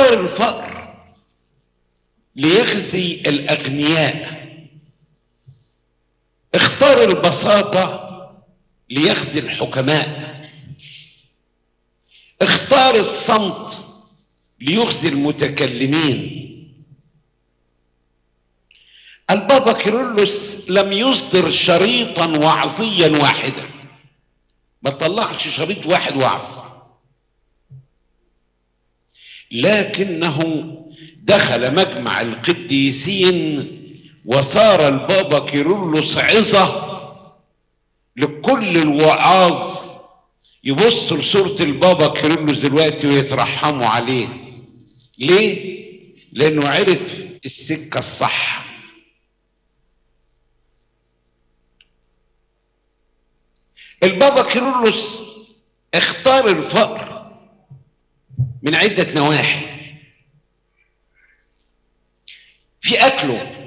اختار الفقر ليخزي الاغنياء اختار البساطه ليخزي الحكماء اختار الصمت ليخزي المتكلمين البابا كيرلس لم يصدر شريطا وعظيا واحدا ما طلعش شريط واحد وعظ لكنه دخل مجمع القديسين وصار البابا كيرلس عظة لكل الوعاظ يبصوا لصورة البابا كيرلس دلوقتي ويترحموا عليه ليه؟ لأنه عرف السكة الصح البابا كيرلس اختار الفقر من عدة نواحي في أكله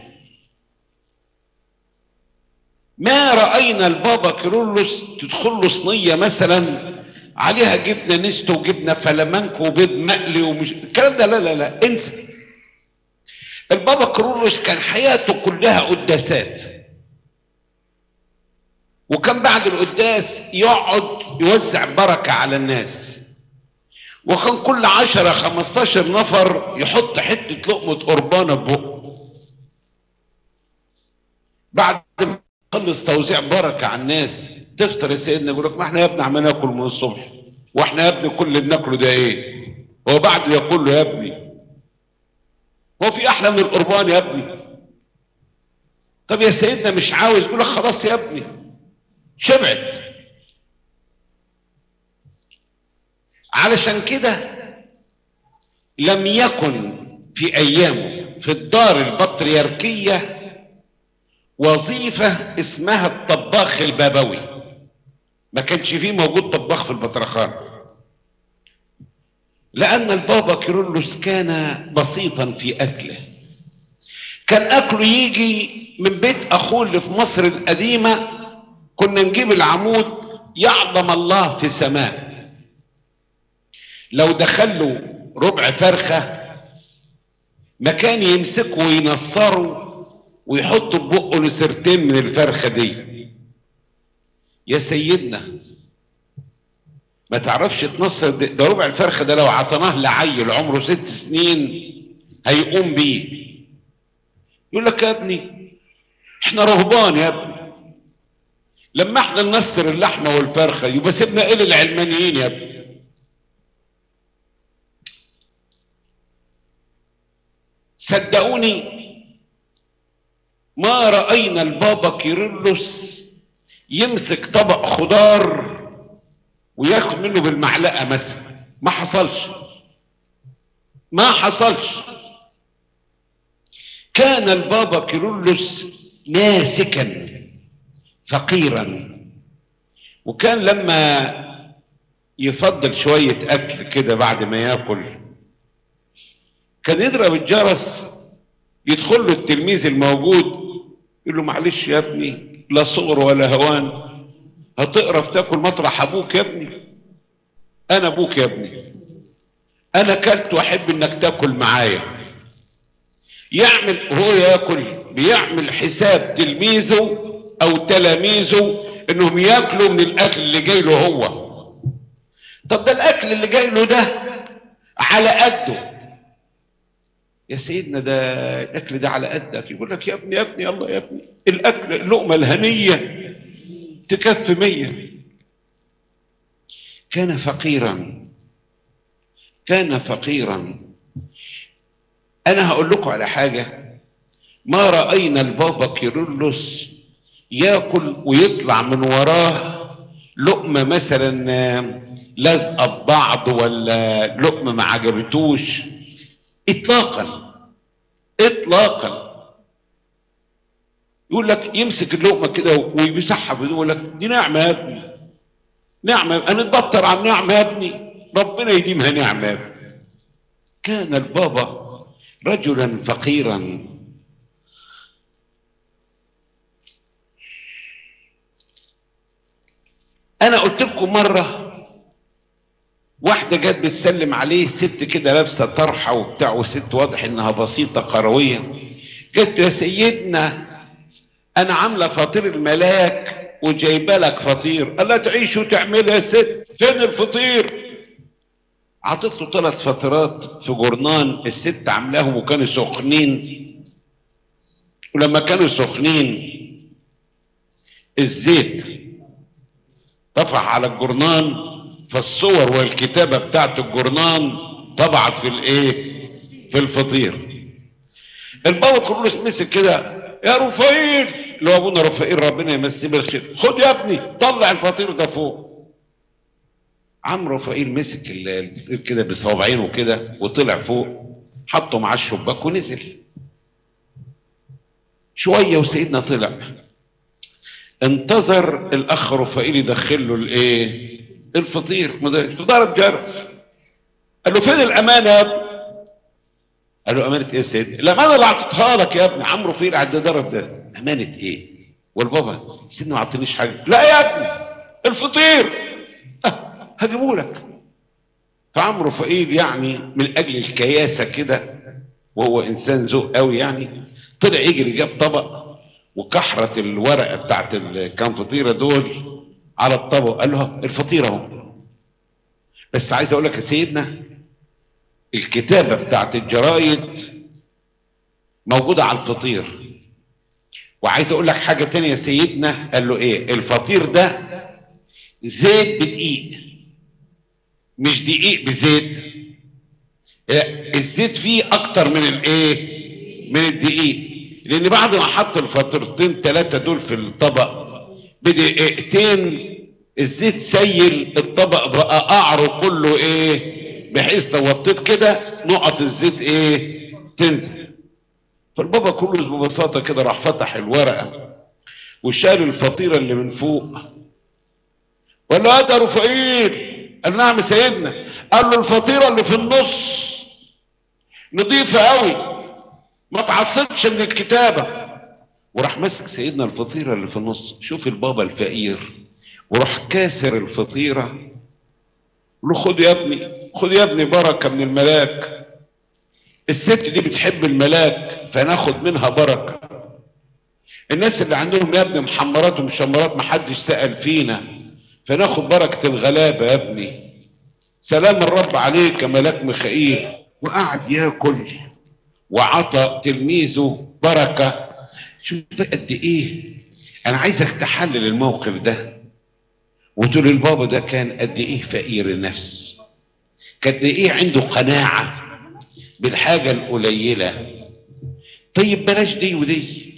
ما رأينا البابا كيرلس تدخل له صينية مثلا عليها جبنة نستو وجبنة فلامنكو وبيض مقلي ومش الكلام ده لا لا لا انسى البابا كيرلس كان حياته كلها قداسات وكان بعد القداس يقعد يوزع بركة على الناس وكان كل عشرة خمستاشر نفر يحط حتة لقمة قربانة ببقه بعد ما يخلص توزيع بركة على الناس تفطر يا سيدنا يقول لك ما احنا يا ابني عمال ناكل من الصبح واحنا يا ابني كل اللي بناكله ده ايه هو بعد يقول له يا ابني هو في احلى من القربان يا ابني طب يا سيدنا مش عاوز يقول لك خلاص يا ابني شبعت علشان كده لم يكن في ايامه في الدار البطريركيه وظيفه اسمها الطباخ البابوي ما كانش فيه موجود طباخ في البطرخان لان البابا كيرلس كان بسيطا في اكله كان اكله يجي من بيت اخوه اللي في مصر القديمه كنا نجيب العمود يعظم الله في سماء لو دخل له ربع فرخة مكان يمسكه وينصره ويحط بقه لسرتين من الفرخة دي يا سيدنا ما تعرفش تنصر ده, ده ربع الفرخة ده لو عطناه لعيل عمره ست سنين هيقوم بيه يقول لك يا ابني احنا رهبان يا ابني لما احنا ننصر اللحمه والفرخه يبقى سيبنا ايه للعلمانيين يا ابني صدقوني ما راينا البابا كيرلس يمسك طبق خضار وياخد منه بالمعلقه مثلا ما حصلش ما حصلش كان البابا كيرلس ناسكا فقيرا وكان لما يفضل شوية أكل كده بعد ما ياكل كان يضرب الجرس يدخل له التلميذ الموجود يقول له معلش يا ابني لا صغر ولا هوان هتقرف تاكل مطرح ابوك يا ابني انا ابوك يا ابني انا كلت واحب انك تاكل معايا يعمل هو ياكل بيعمل حساب تلميذه او تلاميذه انهم ياكلوا من الاكل اللي جاي له هو طب ده الاكل اللي جاي له ده على قده يا سيدنا ده الاكل ده على قدك يقول لك يا ابني يا ابني يلا يا ابني الاكل اللقمه الهنيه تكفي مية كان فقيرا كان فقيرا انا هقول لكم على حاجه ما راينا البابا كيرلس ياكل ويطلع من وراه لقمه مثلا لازقه ببعض ولا لقمه ما عجبتوش اطلاقا اطلاقا يقول لك يمسك اللقمه كده ويمسحها في يقول لك دي نعمه يا ابني نعمه انا اتبطر عن نعمه يا ابني ربنا يديمها نعمه يا ابني كان البابا رجلا فقيرا انا قلت لكم مره واحده واحدة جت بتسلم عليه ست كده لابسة طرحة وبتاع وست واضح انها بسيطة قروية قالت له يا سيدنا انا عاملة فطير الملاك وجايبه لك فطير قال لها تعيش وتعمل يا ست فين الفطير عطت له ثلاث فطيرات في جورنان الست عاملاهم وكانوا سخنين ولما كانوا سخنين الزيت طفح على الجرنان فالصور والكتابة بتاعت الجرنان طبعت في الايه في الفطير البابا كرولوس مسك كده يا رفائيل اللي هو ابونا رفائيل ربنا يمسيه بالخير خد يا ابني طلع الفطير ده فوق عم رفائيل مسك الفطير كده بصوابعينه كده وطلع فوق حطه مع الشباك ونزل شويه وسيدنا طلع انتظر الاخ رفائيل يدخل له الايه الفطير فضرب جرس قال له فين الامانه يا ابني قال له امانه ايه يا سيدي الامانه اللي اعطيتها لك يا ابني عمرو رفيق قاعد ضرب ده امانه ايه والبابا سيدنا ما عطينيش حاجه لا يا ابني الفطير أه هجيبه لك فعمرو رفائيل يعني من اجل الكياسه كده وهو انسان ذوق قوي يعني طلع يجري جاب طبق وكحرت الورقه بتاعت الكام فطيره دول على الطبق قال له الفطيره اهو بس عايز اقول لك يا سيدنا الكتابه بتاعت الجرايد موجوده على الفطير وعايز اقول لك حاجه تانية يا سيدنا قال له ايه الفطير ده زيت بدقيق مش دقيق بزيت الزيت فيه اكتر من الايه من الدقيق لان بعد ما حط الفطيرتين ثلاثه دول في الطبق بدقيقتين الزيت سيل الطبق بقى قعره كله ايه بحيث لو وطيت كده نقط الزيت ايه تنزل فالبابا كله ببساطه كده راح فتح الورقه وشال الفطيره اللي من فوق وقال له هذا رفائيل قال نعم سيدنا قال له الفطيره اللي في النص نضيفه قوي ما تعصبش من الكتابه وراح ماسك سيدنا الفطيره اللي في النص شوف البابا الفقير وراح كاسر الفطيره له خد يا ابني خد يا ابني بركه من الملاك الست دي بتحب الملاك فناخد منها بركه الناس اللي عندهم يا ابني محمرات ومشمرات محدش سأل فينا فناخد بركة الغلابة يا ابني سلام الرب عليك يا ملاك ميخائيل وقعد ياكل وعطى تلميذه بركة شوف قد ايه انا عايزك تحلل الموقف ده وتقول البابا ده كان قد ايه فقير النفس قد ايه عنده قناعة بالحاجة القليلة طيب بلاش دي ودي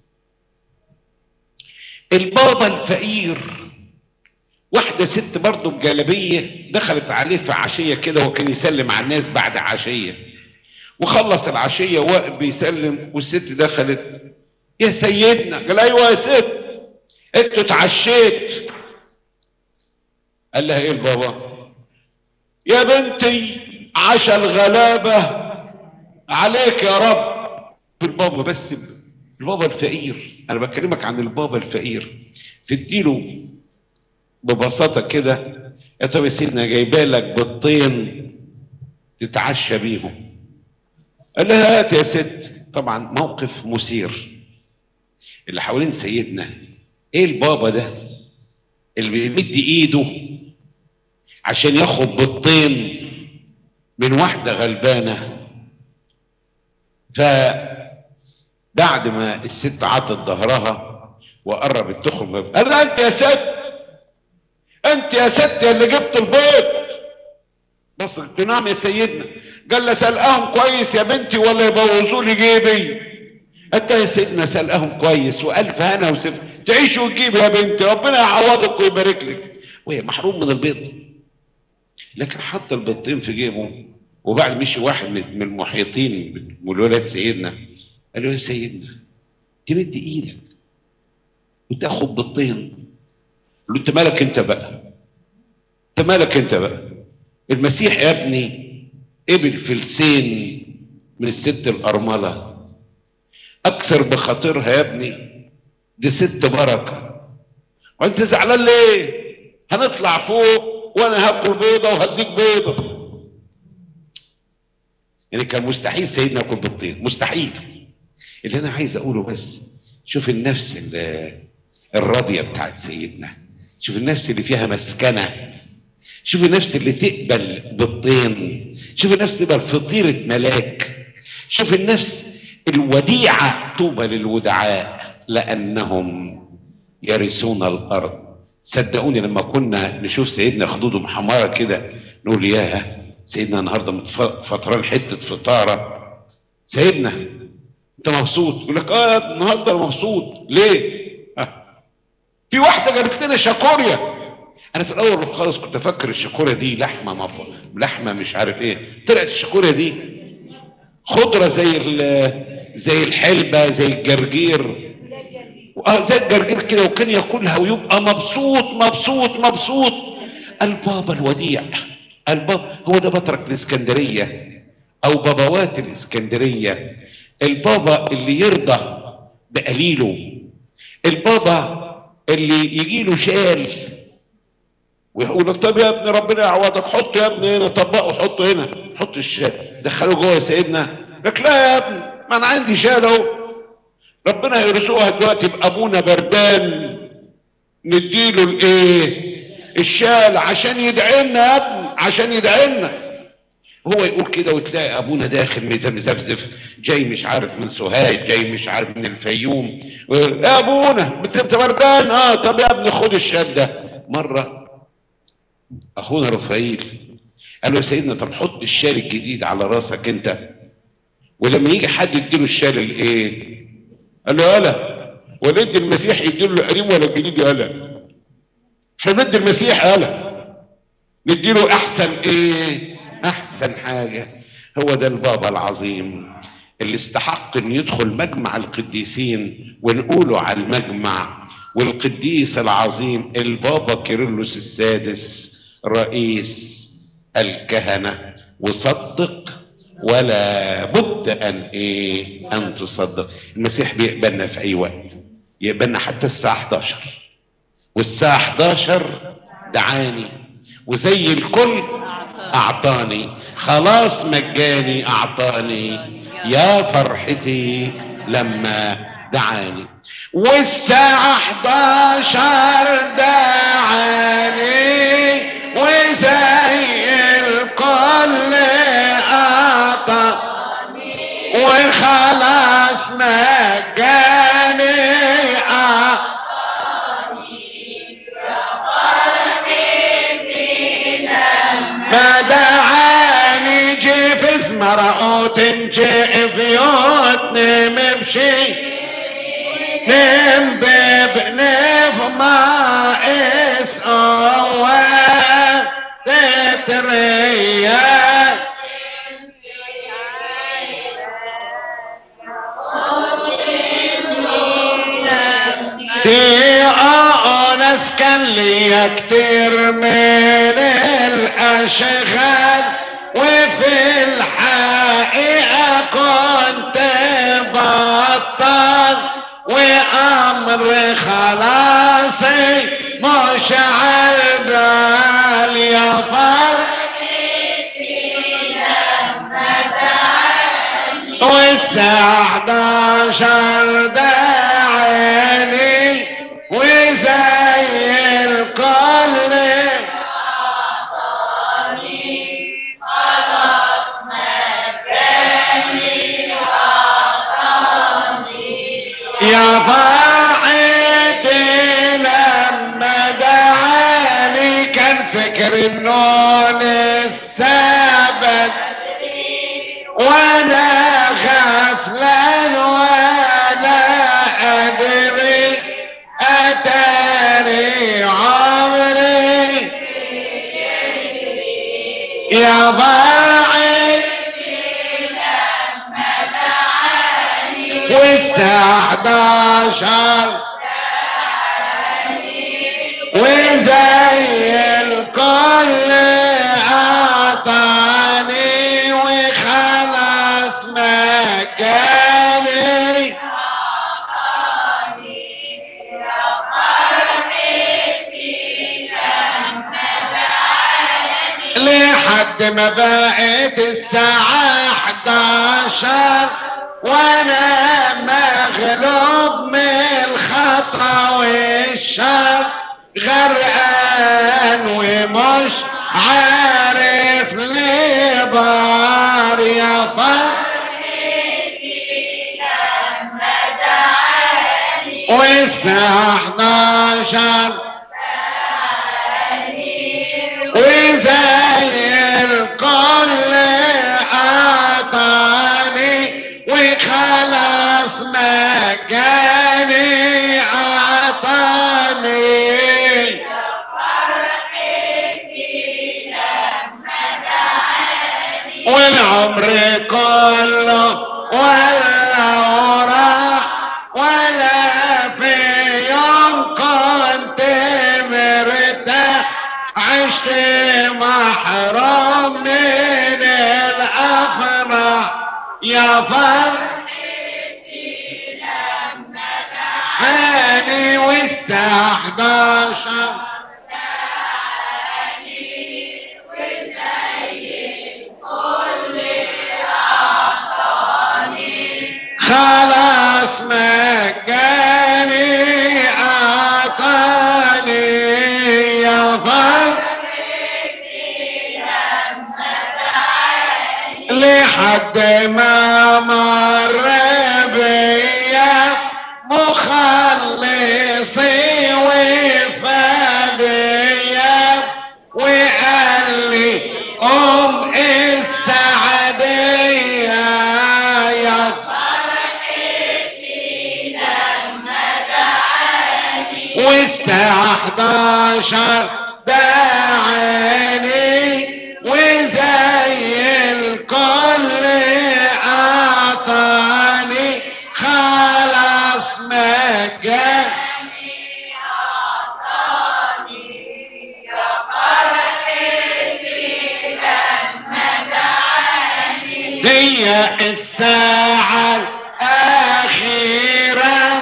البابا الفقير واحدة ست برضه بجلبية دخلت عليه في عشية كده وكان يسلم على الناس بعد عشية وخلص العشية واقف بيسلم والست دخلت يا سيدنا قال ايوه يا ست انتوا اتعشيت قال لها ايه البابا يا بنتي عشا الغلابة عليك يا رب البابا بس البابا الفقير انا بكلمك عن البابا الفقير تديله ببساطه كده يا طب يا سيدنا جايبه لك بيضتين تتعشى بيهم قال لها هات يا ست طبعا موقف مثير اللي حوالين سيدنا ايه البابا ده اللي بيمد ايده عشان ياخد بيضتين من واحده غلبانه فبعد ما الست عطت ظهرها وقربت تخرج قال لها انت يا ست انت يا ست يا اللي جبت البيض بص قلت نعم يا سيدنا قال لها سلقاهم كويس يا بنتي ولا يبوظوا لي جيبي انت يا سيدنا سلقاهم كويس والف هنا وسف تعيش وتجيب يا بنتي ربنا يعوضك ويبارك لك وهي محروم من البيض لكن حط البيضتين في جيبه وبعد مشي واحد من المحيطين من ولاد سيدنا قال له يا سيدنا تمد ايدك وتاخد بيضتين له انت مالك انت بقى انت مالك انت بقى المسيح يا ابني قبل فلسين من الست الارمله اكثر بخاطرها يا ابني دي ست بركه وانت زعلان ليه هنطلع فوق وانا هاكل بيضه وهديك بيضه يعني كان مستحيل سيدنا ياكل بالطين مستحيل اللي انا عايز اقوله بس شوف النفس الراضيه بتاعت سيدنا شوف النفس اللي فيها مسكنه شوف النفس اللي تقبل بالطين شوف النفس تقبل فطيره ملاك شوف النفس الوديعه طوبى للودعاء لانهم يرثون الارض صدقوني لما كنا نشوف سيدنا خدوده محمره كده نقول ياه سيدنا النهارده فطران حته فطاره سيدنا انت مبسوط يقول لك اه النهارده انا مبسوط ليه آه. في واحده جابت لنا شاكوريا انا في الاول خالص كنت افكر الشاكوريا دي لحمه مف... لحمه مش عارف ايه طلعت الشاكوريا دي خضره زي زي الحلبه زي الجرجير اه زي الجرجير كده وكان ياكلها ويبقى مبسوط مبسوط مبسوط البابا الوديع البابا هو ده بطرك الاسكندريه او بابوات الاسكندريه البابا اللي يرضى بقليله البابا اللي يجي له شال ويقول لك طب يا ابني ربنا يعوضك حطه يا ابني هنا طبقه حطه هنا حط الشال دخله جوه يا سيدنا لك لا يا ابني ما انا عندي شال اهو ربنا يرزقها دلوقتي بابونا بردان نديله الايه الشال عشان يدعي لنا يا ابني عشان يدعي لنا هو يقول كده وتلاقي ابونا داخل مزفزف جاي مش عارف من سوهاج جاي مش عارف من الفيوم يا ابونا انت بردان اه طب يا ابني خد الشال ده مره اخونا رفايل قال له يا سيدنا طب حط الشال الجديد على راسك انت ولما يجي حد يديله الشال الايه قال له يالا ولا انت المسيح يديله القديم ولا الجديد يالا احنا ندي المسيح يالا نديله احسن ايه احسن حاجه هو ده البابا العظيم اللي استحق ان يدخل مجمع القديسين ونقوله على المجمع والقديس العظيم البابا كيرلس السادس رئيس الكهنه وصدق ولا بد ان ايه ان تصدق المسيح بيقبلنا في اي وقت يقبلنا حتى الساعه 11 والساعه 11 دعاني وزي الكل اعطاني خلاص مجاني اعطاني يا فرحتي لما دعاني والساعة 11 دعاني وزي الكل أعطى والخلاص مجاني فدعاني جيف مرأوت جيف يوت نمشي نمضي بنف ما اسقوى تتريا دي أونس كان لي كتير من الأشغال وفي الحقيقة كنت بطل وأمر خلاصي مش عالبال يا فرح والساعة 11 دعاني وزي الكل يا فرحتي لما دعاني كان فكر انه لسه بدري وانا غفلان وانا ادري اتاري عمري يا فرحتي والساعة 11 وزي الكل أعطاني وخلاص مجاني لحد ما بقت الساعة 11 وانا مغلوب من الخطا والشر غرقان ومش عارف ليه بار يا فر والساعة 11 وزي الكل عطاني وخلاص مجاني عطاني والعمر كله ولا وراح ولا في يوم كنت مرتاح عشت محروم من الافراح يا فرحتي لما دعاني والساعة 11 خلاص مجاني عطاني يا فر لحد ما مر بيا مخلصي وفاديا وقال لي قوم السعدية يا والساعة 11 دعاني وزي الكل أعطاني خلاص مجاني هي الساعة الأخيرة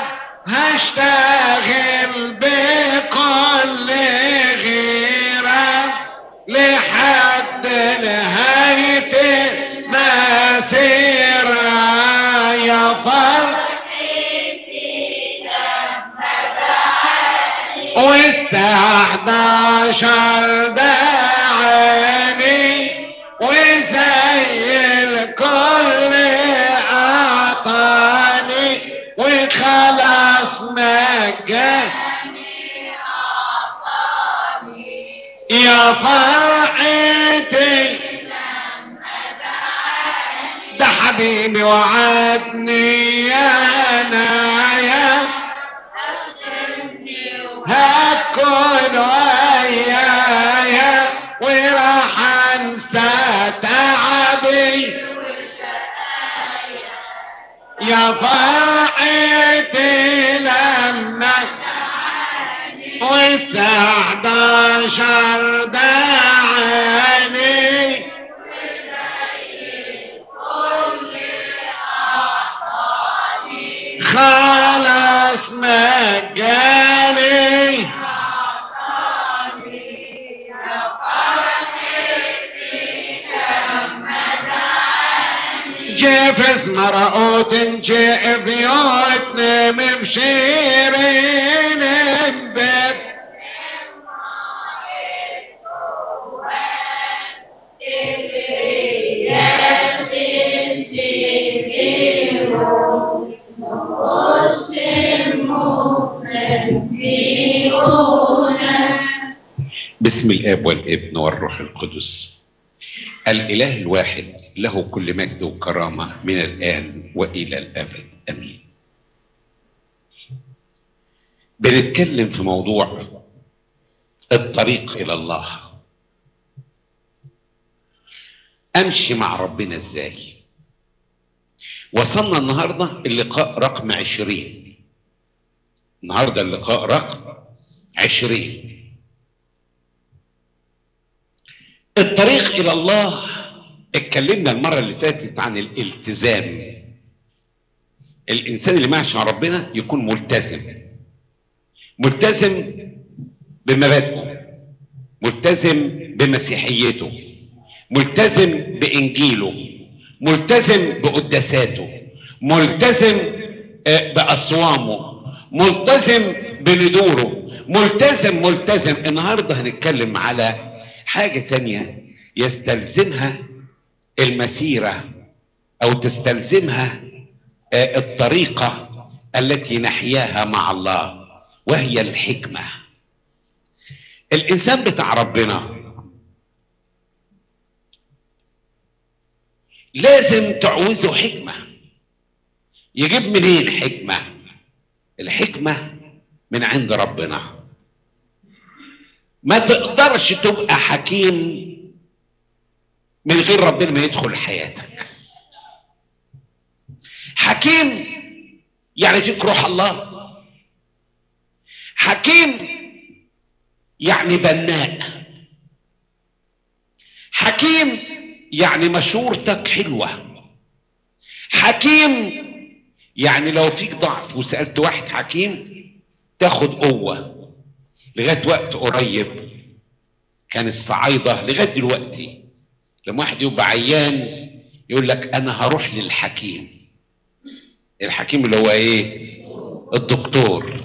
هشتغل بكل غيرة لحد نهاية المسيرة يا فرح والساعة 11 دعاني وزي الكل أعطاني وخلاص مجاني يا فرحتي ده حبيبي وعدني يا نايا هتكون ويايا وراح انسى تعبي يا فرحتي لما والساعة 11 دعاني خلاص مجاني جيفس مرقوت جيف يوتنا مبشيرين بيت بسم الاب والابن والروح القدس الاله الواحد له كل مجد وكرامه من الان والى الابد امين بنتكلم في موضوع الطريق الى الله امشي مع ربنا ازاي وصلنا النهارده اللقاء رقم عشرين النهارده اللقاء رقم عشرين الطريق الى الله اتكلمنا المره اللي فاتت عن الالتزام الانسان اللي ماشي مع ربنا يكون ملتزم ملتزم بمبادئه ملتزم بمسيحيته ملتزم بانجيله ملتزم بقداساته ملتزم آه، باصوامه ملتزم بندوره ملتزم ملتزم النهارده هنتكلم على حاجه تانية يستلزمها المسيره او تستلزمها آه، الطريقه التي نحياها مع الله وهي الحكمه الانسان بتاع ربنا لازم تعوزه حكمه يجيب منين حكمه الحكمه من عند ربنا ما تقدرش تبقى حكيم من غير ربنا ما يدخل حياتك حكيم يعني فيك روح الله حكيم يعني بناء حكيم يعني مشورتك حلوة حكيم يعني لو فيك ضعف وسألت واحد حكيم تاخد قوة لغاية وقت قريب كان الصعايدة لغاية دلوقتي لما واحد يبقى عيان يقول لك أنا هروح للحكيم الحكيم اللي هو إيه؟ الدكتور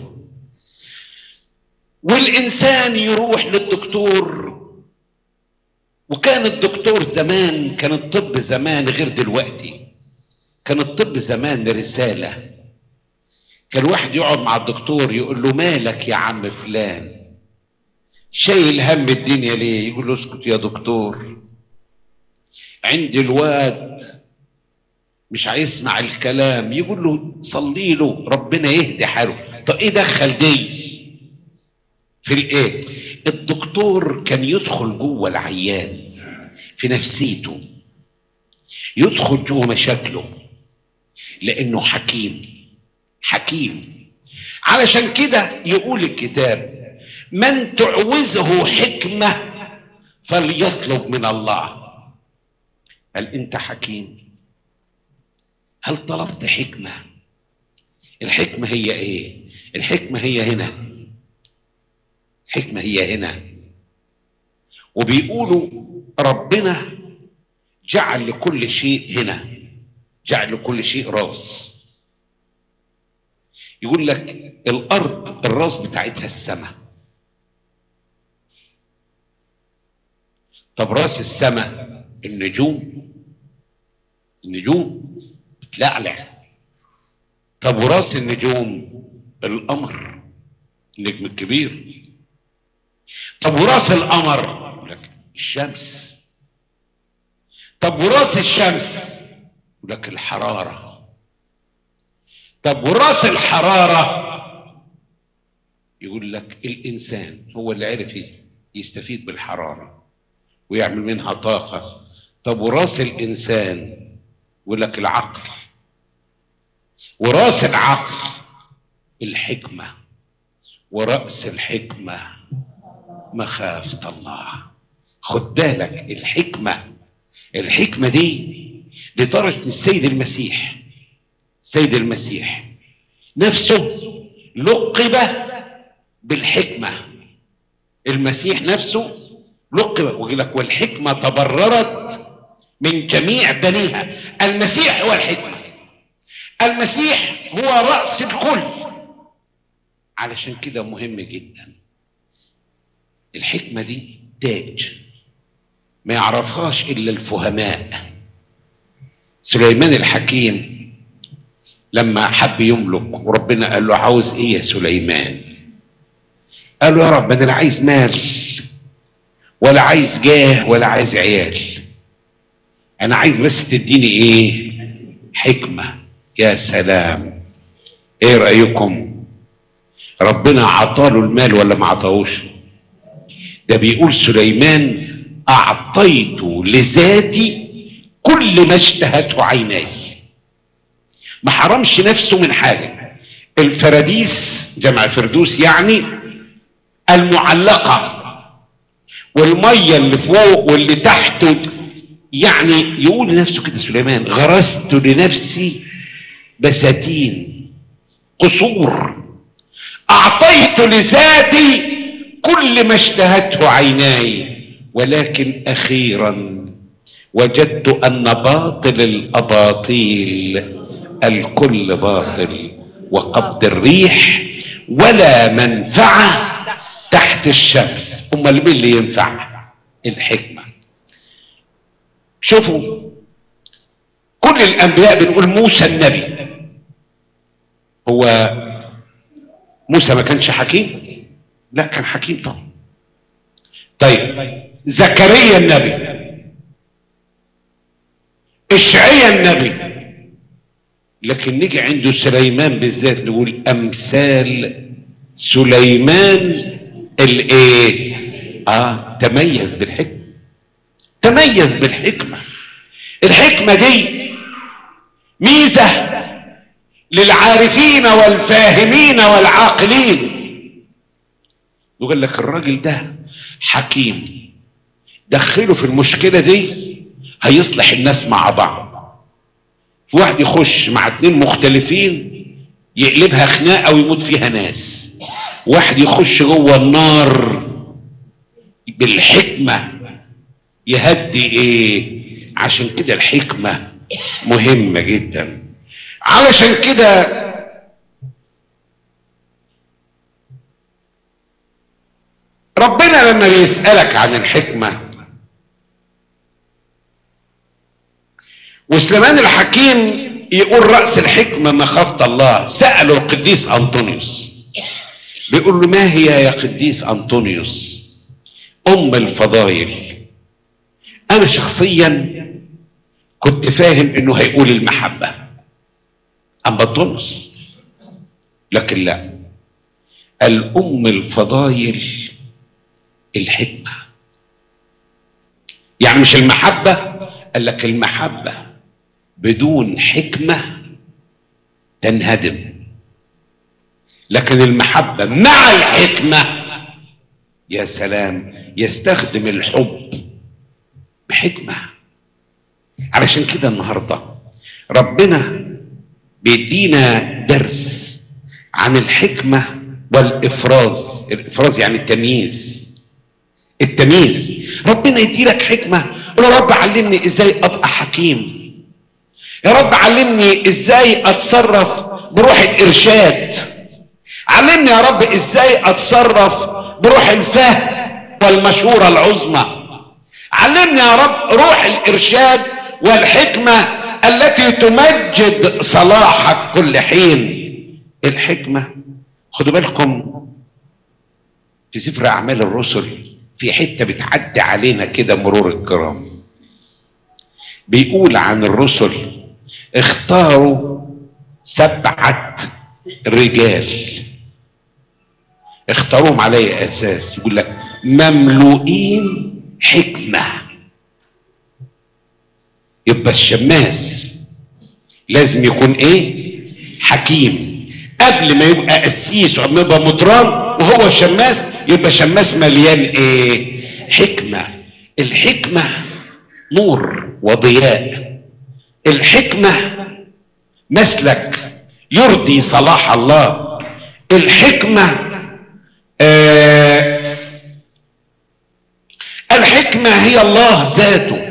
والإنسان يروح للدكتور وكان الدكتور زمان كان الطب زمان غير دلوقتي كان الطب زمان رسالة كان واحد يقعد مع الدكتور يقول له مالك يا عم فلان شايل هم الدنيا ليه يقول له اسكت يا دكتور عندي الواد مش هيسمع الكلام يقول له صلي له ربنا يهدي حاله طب ايه دخل دي في الايه الدكتور كان يدخل جوه العيان في نفسيته يدخل جوه مشاكله لانه حكيم حكيم علشان كده يقول الكتاب من تعوزه حكمه فليطلب من الله هل انت حكيم هل طلبت حكمه الحكمه هي ايه الحكمه هي هنا الحكمة هي هنا وبيقولوا ربنا جعل لكل شيء هنا جعل لكل شيء راس يقول لك الارض الراس بتاعتها السماء طب راس السماء النجوم النجوم بتلعلع طب وراس النجوم القمر النجم الكبير طب وراس القمر يقول لك الشمس طب وراس الشمس يقول لك الحراره طب وراس الحراره يقول لك الانسان هو اللي عرف يستفيد بالحراره ويعمل منها طاقه طب وراس الانسان يقول لك العقل وراس العقل الحكمه ورأس الحكمه مخافة الله خد بالك الحكمة الحكمة دي لدرجة السيد المسيح السيد المسيح نفسه لقب بالحكمة المسيح نفسه لقب ويقول لك والحكمة تبررت من جميع بنيها المسيح هو الحكمة المسيح هو رأس الكل علشان كده مهم جدا الحكمة دي تاج ما يعرفهاش إلا الفهماء سليمان الحكيم لما حب يملك وربنا قال له عاوز ايه يا سليمان قال له يا رب انا لا عايز مال ولا عايز جاه ولا عايز عيال انا عايز بس تديني ايه حكمة يا سلام ايه رأيكم ربنا عطاله المال ولا ما عطاهوش ده بيقول سليمان اعطيت لذاتي كل ما اشتهته عيناي ما حرمش نفسه من حاجه الفراديس جمع فردوس يعني المعلقه والميه اللي فوق واللي تحت يعني يقول لنفسه كده سليمان غرست لنفسي بساتين قصور اعطيت لذاتي كل ما اشتهته عيناي ولكن اخيرا وجدت ان باطل الاباطيل الكل باطل وقبض الريح ولا منفعه تحت الشمس امال مين اللي ينفع الحكمه شوفوا كل الانبياء بنقول موسى النبي هو موسى ما كانش حكيم لا كان حكيم طبعا طيب زكريا النبي اشعيا النبي لكن نيجي عنده سليمان بالذات نقول امثال سليمان الايه اه تميز بالحكمه تميز بالحكمه الحكمه دي ميزه للعارفين والفاهمين والعاقلين يقول لك الراجل ده حكيم دخله في المشكله دي هيصلح الناس مع بعض في واحد يخش مع اتنين مختلفين يقلبها خناقه ويموت فيها ناس واحد يخش جوه النار بالحكمه يهدي ايه عشان كده الحكمه مهمه جدا علشان كده ربنا لما بيسالك عن الحكمه وسليمان الحكيم يقول رأس الحكمة مخافة الله سأله القديس أنطونيوس بيقول له ما هي يا قديس أنطونيوس أم الفضائل أنا شخصيا كنت فاهم إنه هيقول المحبة أما أنطونيوس لكن لا الأم الفضائل الحكمة يعني مش المحبة قال لك المحبة بدون حكمة تنهدم لكن المحبة مع الحكمة يا سلام يستخدم الحب بحكمة علشان كده النهاردة ربنا بيدينا درس عن الحكمة والإفراز الإفراز يعني التمييز التمييز ربنا يديلك حكمة يا رب علمني ازاي ابقى حكيم يا رب علمني ازاي اتصرف بروح الارشاد علمني يا رب ازاي اتصرف بروح الفهم والمشورة العظمى علمني يا رب روح الارشاد والحكمة التي تمجد صلاحك كل حين الحكمة خدوا بالكم في سفر اعمال الرسل في حته بتعدي علينا كده مرور الكرام بيقول عن الرسل اختاروا سبعه رجال اختاروهم على اي اساس يقول لك مملوئين حكمه يبقى الشماس لازم يكون ايه حكيم قبل ما يبقى قسيس وما يبقى مطران وهو شماس يبقى شماس مليان ايه حكمة الحكمة نور وضياء الحكمة مسلك يرضي صلاح الله الحكمة آه الحكمة هي الله ذاته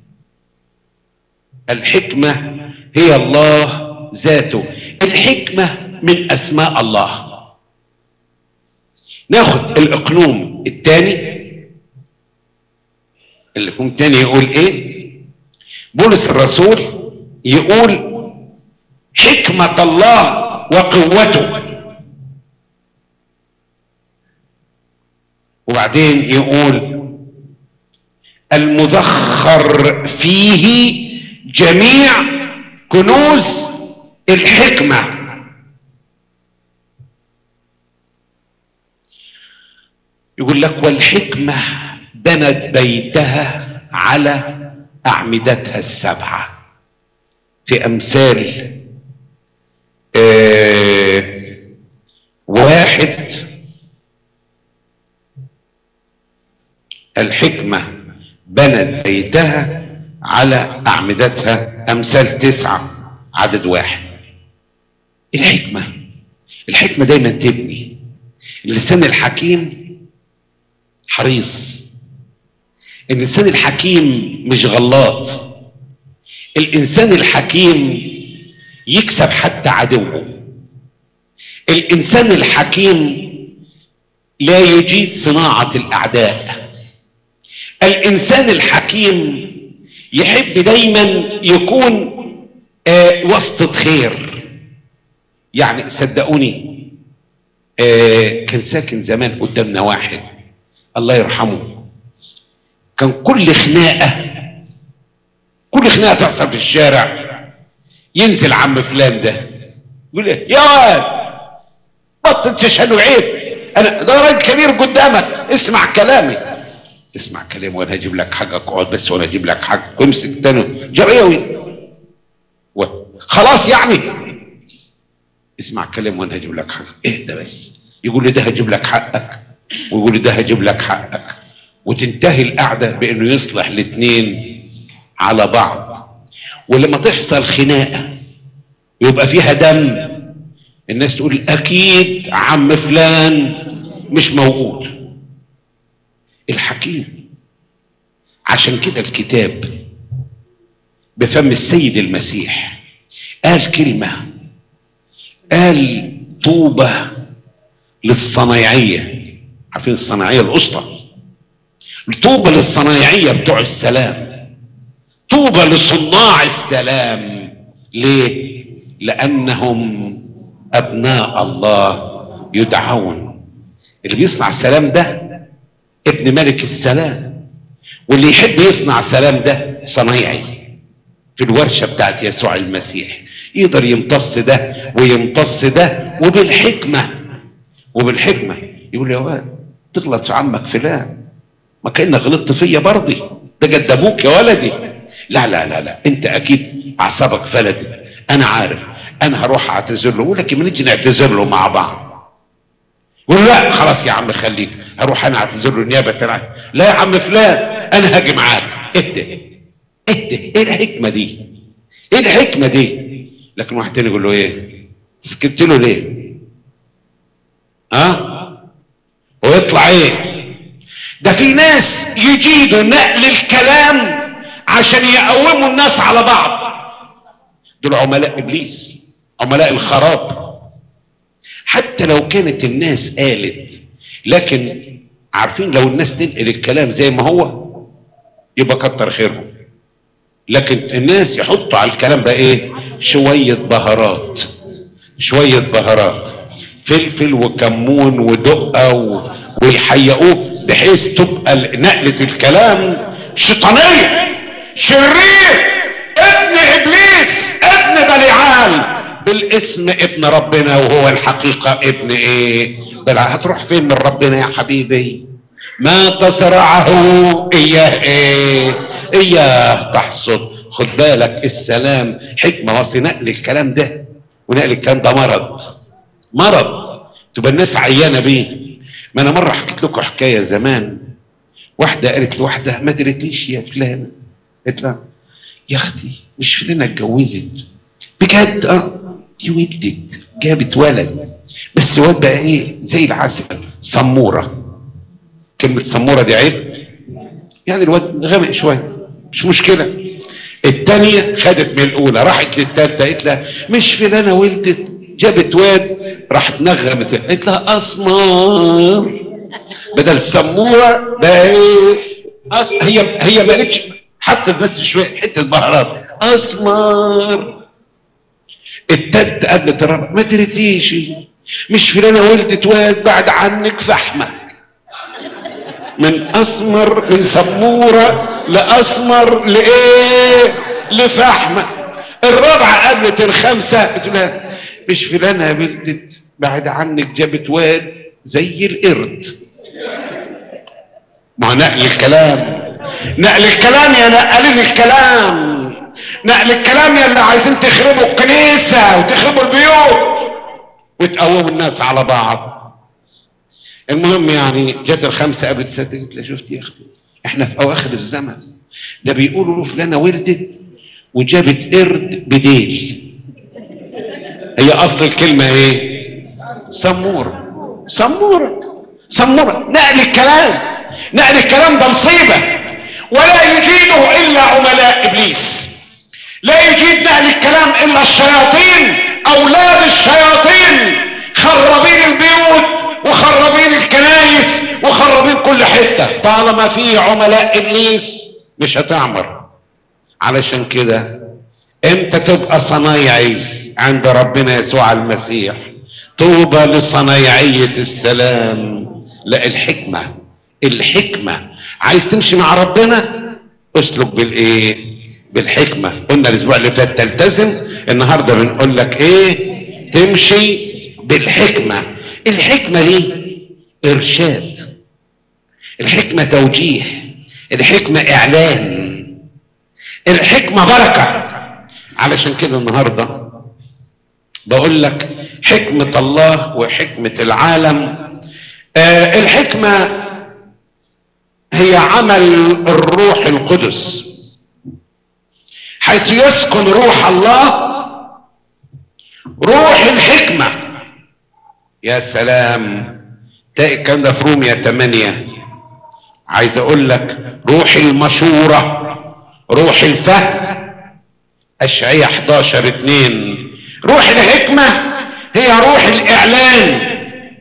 الحكمة هي الله ذاته الحكمة من اسماء الله ناخد الاقنوم الثاني الاقنوم الثاني يقول ايه بولس الرسول يقول حكمة الله وقوته وبعدين يقول المذخر فيه جميع كنوز الحكمه يقول لك والحكمة بنت بيتها على أعمدتها السبعة في أمثال آه واحد الحكمة بنت بيتها على أعمدتها أمثال تسعة عدد واحد الحكمة الحكمة دايما تبني اللسان الحكيم حريص الانسان الحكيم مش غلاط الانسان الحكيم يكسب حتى عدوه الانسان الحكيم لا يجيد صناعه الاعداء الانسان الحكيم يحب دايما يكون آه وسطة خير يعني صدقوني آه كان ساكن زمان قدامنا واحد الله يرحمه كان كل خناقة كل خناقة تحصل في الشارع ينزل عم فلان ده يقول ايه يا واد بطل تشهد عيب انا ده راجل كبير قدامك اسمع كلامي اسمع كلامي وانا هجيب لك حقك اقعد بس وانا اجيب لك حقك وامسك تاني جريوي خلاص يعني اسمع كلام وانا هجيب لك حقك اهدى بس يقول لي ده هجيب لك حقك ويقول لي ده هجيب لك حقك وتنتهي القعدة بانه يصلح الاثنين على بعض ولما تحصل خناقة يبقى فيها دم الناس تقول اكيد عم فلان مش موجود الحكيم عشان كده الكتاب بفم السيد المسيح قال كلمة قال طوبة للصنايعية عارفين الصنايعية الأسطى طوبة للصنايعية بتوع السلام طوبة لصناع السلام ليه لأنهم أبناء الله يدعون اللي بيصنع سلام ده ابن ملك السلام واللي يحب يصنع سلام ده صنايعي في الورشة بتاعت يسوع المسيح يقدر يمتص ده ويمتص ده وبالحكمة وبالحكمة يقول يا واد تغلط في عمك فلان ما كأنك غلطت فيا برضي ده جد ابوك يا ولدي لا لا لا لا انت اكيد اعصابك فلتت انا عارف انا هروح اعتذر له ولكن نيجي نعتذر له مع بعض يقول لا خلاص يا عم خليك هروح انا اعتذر له نيابه عنه لا يا عم فلان انا هاجي معاك اهدى اهدى ايه الحكمه دي ايه الحكمه دي لكن واحد تاني يقول له ايه سكت له ليه ها أه؟ ويطلع ايه ده في ناس يجيدوا نقل الكلام عشان يقوموا الناس على بعض دول عملاء ابليس عملاء الخراب حتى لو كانت الناس قالت لكن عارفين لو الناس تنقل الكلام زي ما هو يبقى كتر خيرهم لكن الناس يحطوا على الكلام ده ايه شوية بهارات شوية بهارات فلفل وكمون ودقة و... ويحيقوه بحيث تبقى نقلة الكلام شيطانية شرير ابن ابليس ابن بليعال بالاسم ابن ربنا وهو الحقيقة ابن ايه بلا هتروح فين من ربنا يا حبيبي ما تزرعه اياه ايه اياه تحصد خد بالك السلام حكمة وصي نقل الكلام ده ونقل الكلام ده مرض مرض تبقى الناس عيانة بيه ما انا مرة حكيت لكم حكاية زمان واحدة قالت لواحدة ما دريتيش يا فلان قالت لها يا اختي مش فلانة اتجوزت بجد اه دي ولدت جابت ولد بس واد بقى ايه زي العسل سمورة كلمة سمورة دي عيب يعني الواد غامق شوية مش مشكلة التانية خدت من الأولى راحت للتالتة قالت لها مش فلانة ولدت جابت واد راحت نغمت قالت لها أسمر بدل سمورة ده ايه أس... هي هي ما قالتش حطت بس شوية حتة بهارات أسمر التالتة قبل الرابعة ما دريتيش مش فلانة ولدت واد بعد عنك فحمة من أسمر من سمورة لأسمر لإيه لفحمة الرابعة قابلت الخمسة بتقول مش فلانة ولدت بعد عنك جابت واد زي القرد ما نقل الكلام نقل الكلام يا نقلين الكلام نقل الكلام يا اللي عايزين تخربوا الكنيسة وتخربوا البيوت وتقوموا الناس على بعض المهم يعني جت الخمسة قبل تصدق قلت لها شفتي يا اختي احنا في اواخر الزمن ده بيقولوا له فلانة ولدت وجابت قرد بديل هي اصل الكلمة ايه سمورة سمورة سمورة نقل الكلام نقل الكلام ده مصيبة ولا يجيده الا عملاء ابليس لا يجيد نقل الكلام الا الشياطين اولاد الشياطين خربين البيوت وخربين الكنايس وخربين كل حتة طالما في عملاء ابليس مش هتعمر علشان كده امتى تبقى صنايعي عند ربنا يسوع المسيح طوبى لصنايعية السلام لا الحكمة الحكمة عايز تمشي مع ربنا اسلك بالايه بالحكمة قلنا الاسبوع اللي فات تلتزم النهاردة بنقول لك ايه تمشي بالحكمة الحكمة دي ارشاد الحكمة توجيه الحكمة اعلان الحكمة بركة علشان كده النهاردة بقول لك حكمة الله وحكمة العالم آه الحكمة هي عمل الروح القدس حيث يسكن روح الله روح الحكمة يا سلام تلاقي الكلام ده في رومية 8 عايز اقول لك روح المشورة روح الفهم اشعية 11 2 روح الحكمة هي روح الاعلان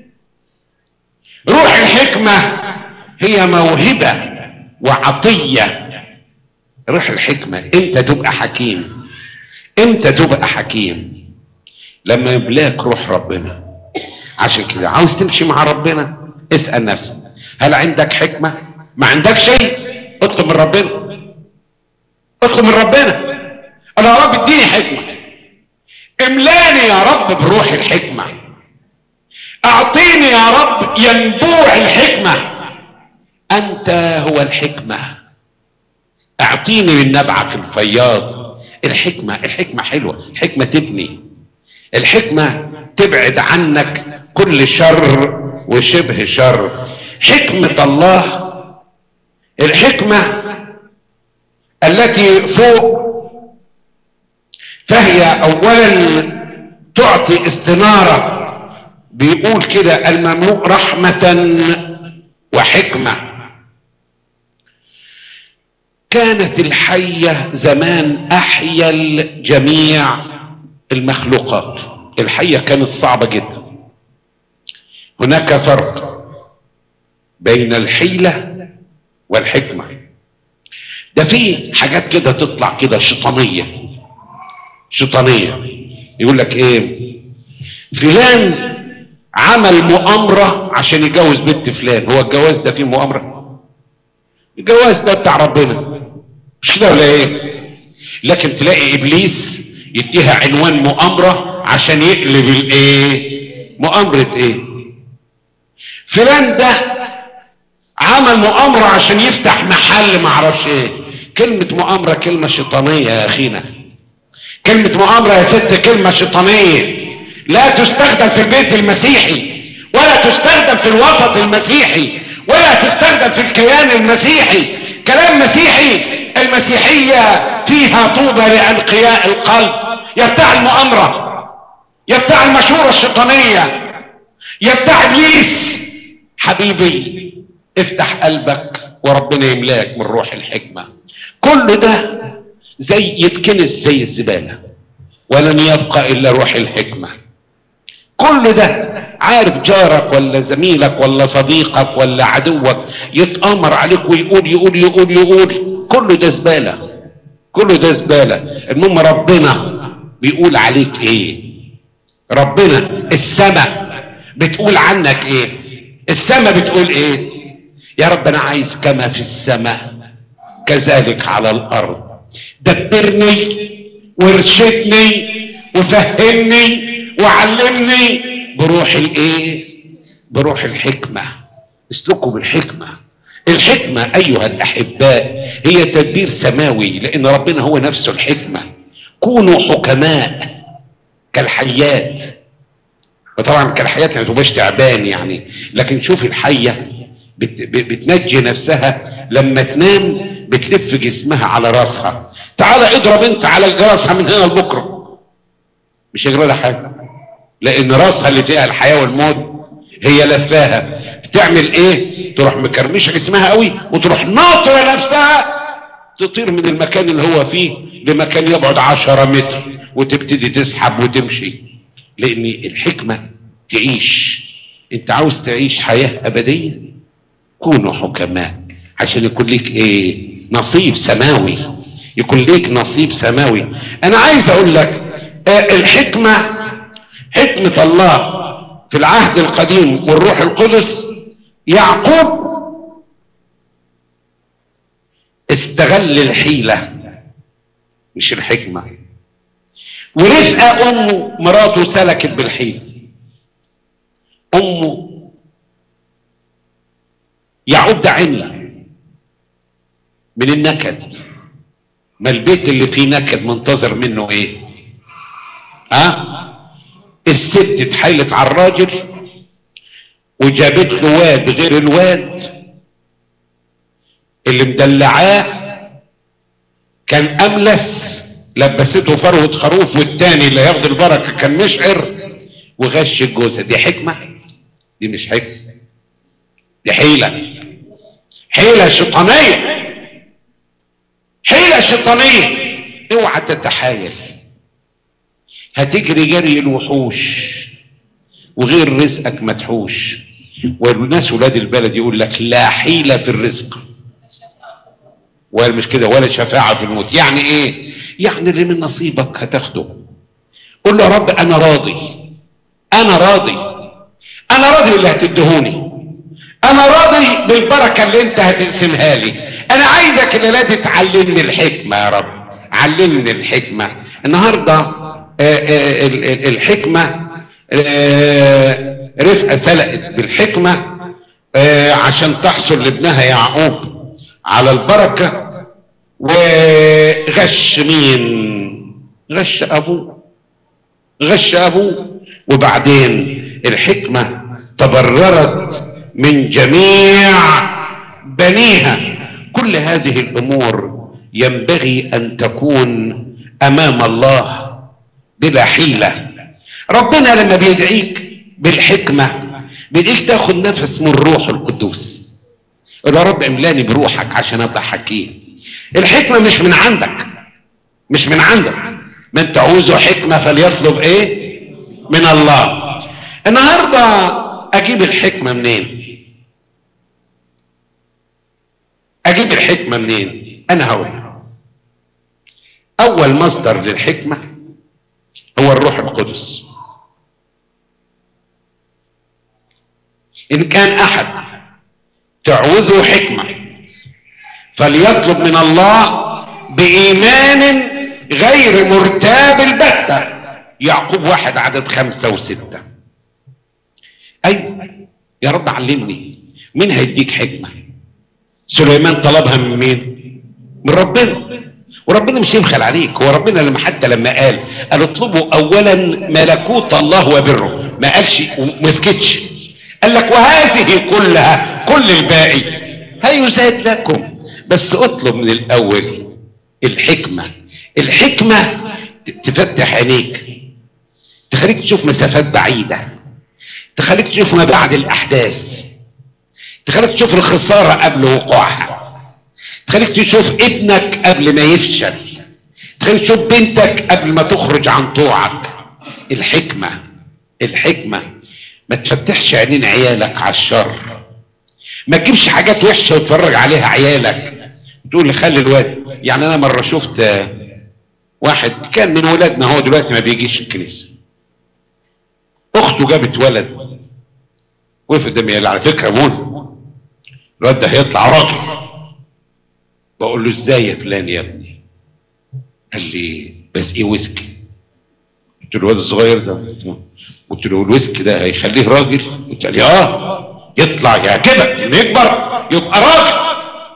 روح الحكمة هي موهبة وعطية روح الحكمة امتى تبقى حكيم امتى تبقى حكيم لما يملاك روح ربنا عشان كده عاوز تمشي مع ربنا اسأل نفسك هل عندك حكمة ما عندك شيء اطلب من ربنا اطلب من ربنا انا يا رب اديني حكمة املاني يا رب بروح الحكمة اعطيني يا رب ينبوع الحكمة انت هو الحكمة اعطيني من نبعك الفياض الحكمة الحكمة حلوة الحكمة تبني الحكمة تبعد عنك كل شر وشبه شر حكمة الله الحكمة التي فوق فهي اولا تعطي استنارة بيقول كده المملوء رحمة وحكمة كانت الحية زمان احيا جميع المخلوقات الحية كانت صعبة جدا هناك فرق بين الحيلة والحكمة ده في حاجات كده تطلع كده شيطانية شيطانية يقول لك ايه فلان عمل مؤامرة عشان يجوز بنت فلان هو الجواز ده فيه مؤامرة الجواز ده بتاع ربنا مش كده ولا ايه لكن تلاقي ابليس يديها عنوان مؤامرة عشان يقلب الايه مؤامرة ايه فلان ده عمل مؤامرة عشان يفتح محل معرفش ايه كلمة مؤامرة كلمة شيطانية يا اخينا كلمة مؤامرة يا ست كلمة شيطانية لا تستخدم في البيت المسيحي ولا تستخدم في الوسط المسيحي ولا تستخدم في الكيان المسيحي كلام مسيحي المسيحية فيها طوبى لأنقياء القلب يبتاع المؤامرة يبتاع المشورة الشيطانية يبتاع ابليس حبيبي افتح قلبك وربنا يملاك من روح الحكمة كل ده زي يتكنس زي الزبالة ولن يبقى الا روح الحكمة كل ده عارف جارك ولا زميلك ولا صديقك ولا عدوك يتآمر عليك ويقول يقول يقول يقول كله ده زبالة كله ده زبالة المهم ربنا بيقول عليك ايه ربنا السماء بتقول عنك ايه السماء بتقول ايه يا رب انا عايز كما في السماء كذلك على الارض دبرني وارشدني وفهمني وعلمني بروح الايه بروح الحكمة اسلكوا بالحكمة الحكمة ايها الاحباء هي تدبير سماوي لان ربنا هو نفسه الحكمة كونوا حكماء كالحيات وطبعا كالحيات ما تبقاش تعبان يعني لكن شوف الحية بت بتنجي نفسها لما تنام بتلف جسمها على راسها تعالى اضرب انت على راسها من هنا لبكره مش هيجرى لها حاجه لان راسها اللي فيها الحياه والموت هي لفاها تعمل ايه تروح مكرمشه جسمها قوي وتروح ناطره نفسها تطير من المكان اللي هو فيه لمكان يبعد عشرة متر وتبتدي تسحب وتمشي لان الحكمة تعيش انت عاوز تعيش حياة ابدية كونوا حكماء عشان يكون ليك ايه نصيب سماوي يكون ليك نصيب سماوي انا عايز اقول لك آه الحكمة حكمة الله في العهد القديم والروح القدس يعقوب استغل الحيلة مش الحكمة ورزقة امه مراته سلكت بالحيلة امه يعقوب ده عمي من النكد ما البيت اللي فيه نكد منتظر منه ايه ها أه؟ الست اتحايلت على الراجل وجابت له واد غير الواد اللي مدلعاه كان املس لبسته فروة خروف والتاني اللي ياخد البركة كان مشعر وغش الجوزة دي حكمة دي مش حكمة دي حيلة حيلة شيطانية حيلة شيطانية اوعى تتحايل هتجري جري الوحوش وغير رزقك مدحوش والناس ولاد البلد يقول لك لا حيلة في الرزق ولا مش كده ولا شفاعة في الموت يعني ايه يعني اللي من نصيبك هتاخده قول له يا رب انا راضي انا راضي انا راضي باللي هتدهوني انا راضي بالبركة اللي انت هتقسمها لي انا عايزك الليلة دي تعلمني الحكمة يا رب علمني الحكمة النهاردة آآ آآ الحكمة رفقة سلقت بالحكمة عشان تحصل لابنها يعقوب على البركة وغش مين غش ابوه غش ابوه وبعدين الحكمة تبررت من جميع بنيها كل هذه الامور ينبغي ان تكون امام الله بلا حيلة ربنا لما بيدعيك بالحكمة بيدعيك تاخد نفس من الروح القدوس يا رب املاني بروحك عشان ابقى حكيم الحكمة مش من عندك مش من عندك من تعوزه حكمة فليطلب ايه من الله النهاردة اجيب الحكمة منين اجيب الحكمة منين انا هقول اول مصدر للحكمة هو الروح القدس ان كان احد تعوذه حكمة فليطلب من الله بإيمان غير مرتاب البتة يعقوب واحد عدد خمسة وستة أيوة يا رب علمني مين هيديك حكمة سليمان طلبها من مين من ربنا وربنا مش يبخل عليك هو ربنا لما حتى لما قال قال اطلبوا اولا ملكوت الله وبره ما قالش وما سكتش قال لك وهذه كلها كل الباقي هيزاد لكم بس اطلب من الاول الحكمة الحكمة تفتح عينيك تخليك تشوف مسافات بعيدة تخليك تشوف ما بعد الاحداث تخليك تشوف الخسارة قبل وقوعها تخليك تشوف ابنك قبل ما يفشل تخليك تشوف بنتك قبل ما تخرج عن طوعك الحكمة الحكمة ما تفتحش عينين عيالك على الشر ما تجيبش حاجات وحشة وتفرج عليها عيالك تقول لي خلي الواد يعني انا مرة شفت واحد كان من ولادنا هو دلوقتي ما بيجيش الكنيسة اخته جابت ولد وقف قدامي قال على فكرة مون الواد ده هيطلع راجل بقول له ازاي يا فلان يا ابني قال لي بس ايه ويسكي قلت له الواد الصغير ده قلت له الويسكي ده هيخليه راجل قلت لي اه يطلع يعجبك انه يكبر يبقى راجل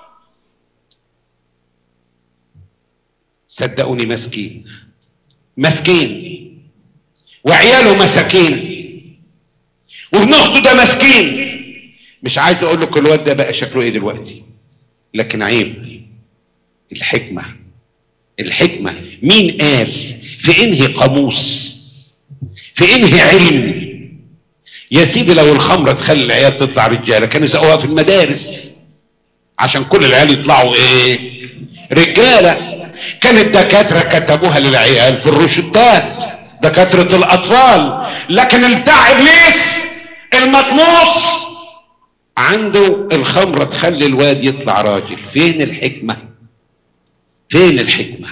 صدقوني مسكين مسكين وعياله مساكين وابن اخته ده مسكين مش عايز اقول لك الواد ده بقى شكله ايه دلوقتي لكن عيب الحكمة الحكمة مين قال في انهي قاموس في انهي علم يا سيدي لو الخمره تخلي العيال تطلع رجاله كانوا يسقوها في المدارس عشان كل العيال يطلعوا ايه رجاله كان الدكاتره كتبوها للعيال في الروشتات دكاتره الاطفال لكن بتاع ابليس المطموس عنده الخمره تخلي الواد يطلع راجل فين الحكمه فين الحكمه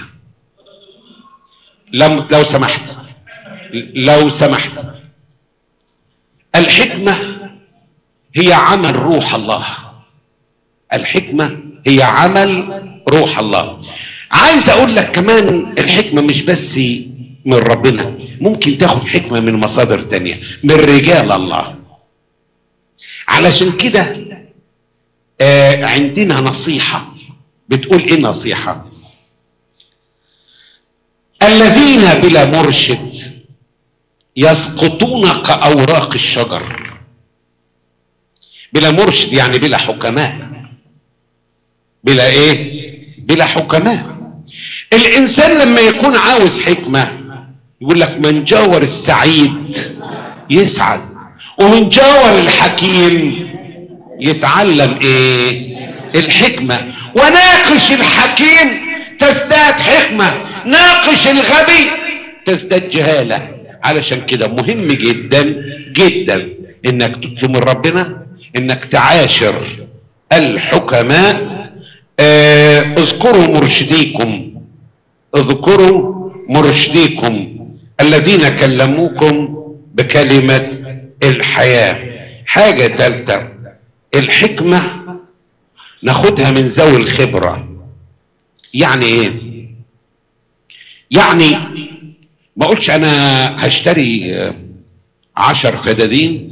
لم لو سمحت لو سمحت الحكمه هي عمل روح الله الحكمه هي عمل روح الله عايز اقول لك كمان الحكمه مش بس من ربنا ممكن تاخد حكمه من مصادر تانية من رجال الله علشان كده آه عندنا نصيحه بتقول ايه نصيحه الذين بلا مرشد يسقطون كاوراق الشجر بلا مرشد يعني بلا حكماء بلا ايه بلا حكماء الانسان لما يكون عاوز حكمه يقول لك من جاور السعيد يسعد ومن جاور الحكيم يتعلم ايه الحكمه وناقش الحكيم تزداد حكمه ناقش الغبي تزداد جهاله علشان كده مهم جدا جدا انك تطلب من ربنا انك تعاشر الحكماء آه اذكروا مرشديكم اذكروا مرشديكم الذين كلموكم بكلمة الحياة حاجة ثالثة الحكمة ناخدها من ذوي الخبرة يعني ايه يعني ما اقولش انا هشتري عشر فدادين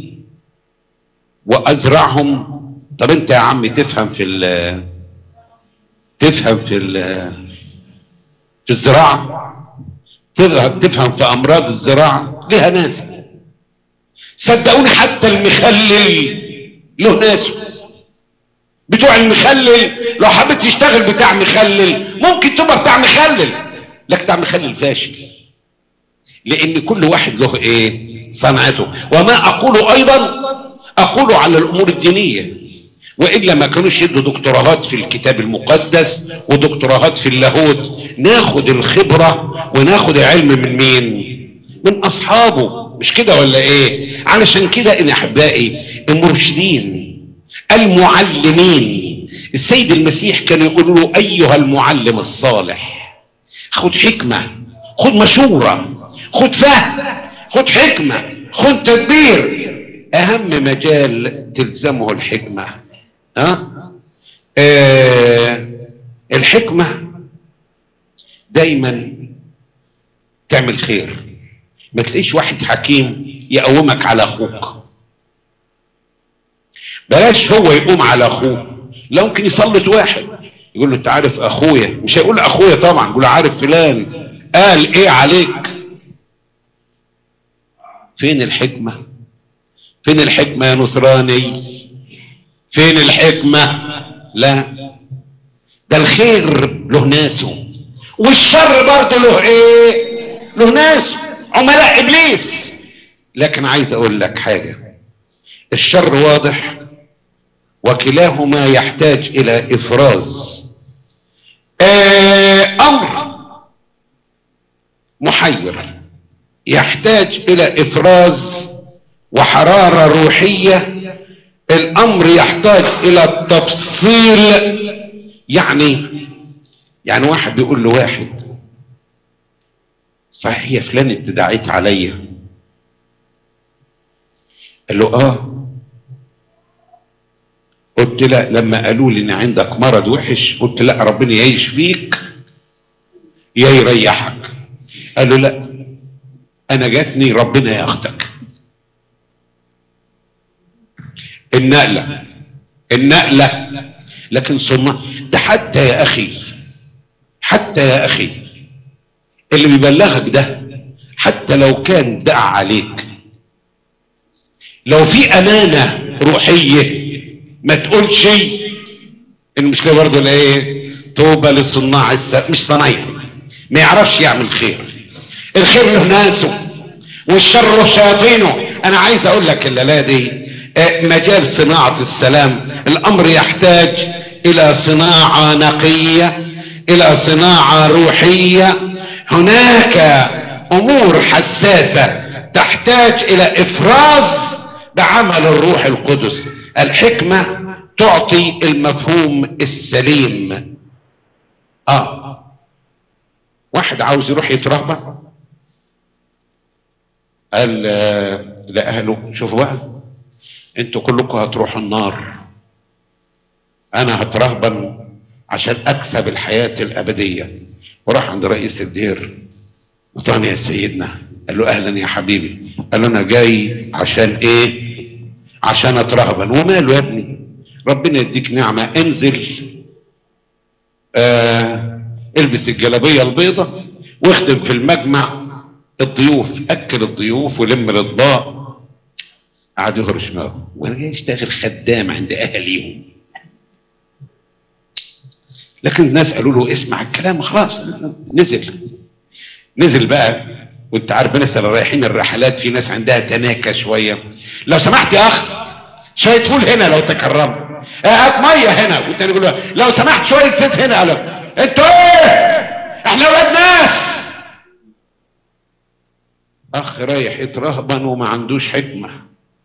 وازرعهم طب انت يا عم تفهم في ال تفهم في ال في الزراعة تفهم في امراض الزراعة ليها ناس صدقوني حتى المخلل له ناس بتوع المخلل لو حبيت تشتغل بتاع مخلل ممكن تبقى بتاع مخلل لك بتاع مخلل فاشل لان كل واحد له ايه صنعته وما اقول ايضا اقول على الامور الدينيه والا ما كانوش يدوا دكتوراهات في الكتاب المقدس ودكتوراهات في اللاهوت ناخد الخبره وناخد العلم من مين من اصحابه مش كده ولا ايه علشان كده ان احبائي المرشدين المعلمين السيد المسيح كان يقول له ايها المعلم الصالح خد حكمه خد مشوره خد فهم خد حكمه خد تدبير اهم مجال تلزمه الحكمه ها آه الحكمه دايما تعمل خير ما تلاقيش واحد حكيم يقومك على اخوك بلاش هو يقوم على اخوه لا ممكن يسلط واحد يقول له انت عارف اخويا مش هيقول اخويا طبعا يقول له عارف فلان قال ايه عليك فين الحكمه فين الحكمه يا نصراني فين الحكمه لا ده الخير له ناسه والشر برضه له ايه له ناسه عملاء ابليس لكن عايز اقول لك حاجه الشر واضح وكلاهما يحتاج الى افراز آه امر محير يحتاج الى افراز وحراره روحيه الامر يحتاج الى التفصيل يعني يعني واحد بيقول لواحد صحيح يا فلان انت دعيت عليا قال له اه قلت لا لما قالوا لي ان عندك مرض وحش قلت لا ربنا يعيش فيك يا يريحك قال له لا انا جاتني ربنا ياخدك النقله النقله لكن ثم ده حتى يا اخي حتى يا اخي اللي بيبلغك ده حتى لو كان دعا عليك لو في امانه روحيه ما تقولش شيء المشكله برضه لا ايه توبه لصناع السر مش صنايعي ما يعرفش يعمل خير الخير له ناسه والشر له شياطينه انا عايز اقول لك الليله دي آه، مجال صناعه السلام الامر يحتاج الى صناعه نقيه الى صناعه روحيه هناك امور حساسه تحتاج الى افراز بعمل الروح القدس الحكمه تعطي المفهوم السليم اه واحد عاوز يروح يترهبن قال آه، لاهله شوفوا بقى انتوا كلكم هتروحوا النار انا هترهبن عشان اكسب الحياه الابديه وراح عند رئيس الدير وطاني يا سيدنا قال له اهلا يا حبيبي قال له انا جاي عشان ايه عشان اترهبن وماله يا ابني ربنا يديك نعمه انزل آه البس الجلابيه البيضة واخدم في المجمع الضيوف اكل الضيوف ولم الاطباق قعد يهرش معاهم وانا جاي اشتغل خدام عند اهاليهم لكن الناس قالوا له اسمع الكلام خلاص نزل نزل بقى وانت عارف الناس اللي رايحين الرحلات في ناس عندها تناكه شويه لو سمحت يا اخ شويه فول هنا لو تكرمت آه، هات ميه هنا والتاني يقول له لو سمحت شويه زيت هنا قال انتوا ايه احنا ولاد ناس اخ رايح يترهبن وما عندوش حكمه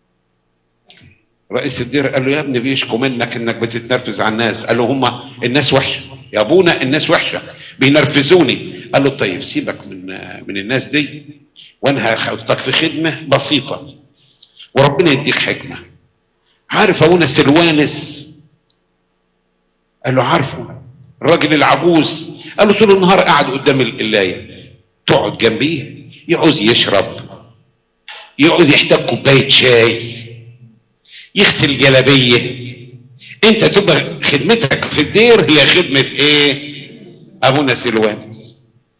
رئيس الدير قال له يا ابني بيشكوا منك انك بتتنرفز على الناس قال له هم الناس وحشه يا ابونا الناس وحشه بينرفزوني قال له طيب سيبك من من الناس دي وانا هاخدك في خدمه بسيطه وربنا يديك حكمه عارف ابونا سلوانس قال له عارفه الراجل العجوز قال له طول النهار قاعد قدام القلايه تقعد جنبيه يعوز يشرب يعوز يحتاج كوبايه شاي يغسل جلابيه انت تبقى خدمتك في الدير هي خدمه ايه ابونا سلوانس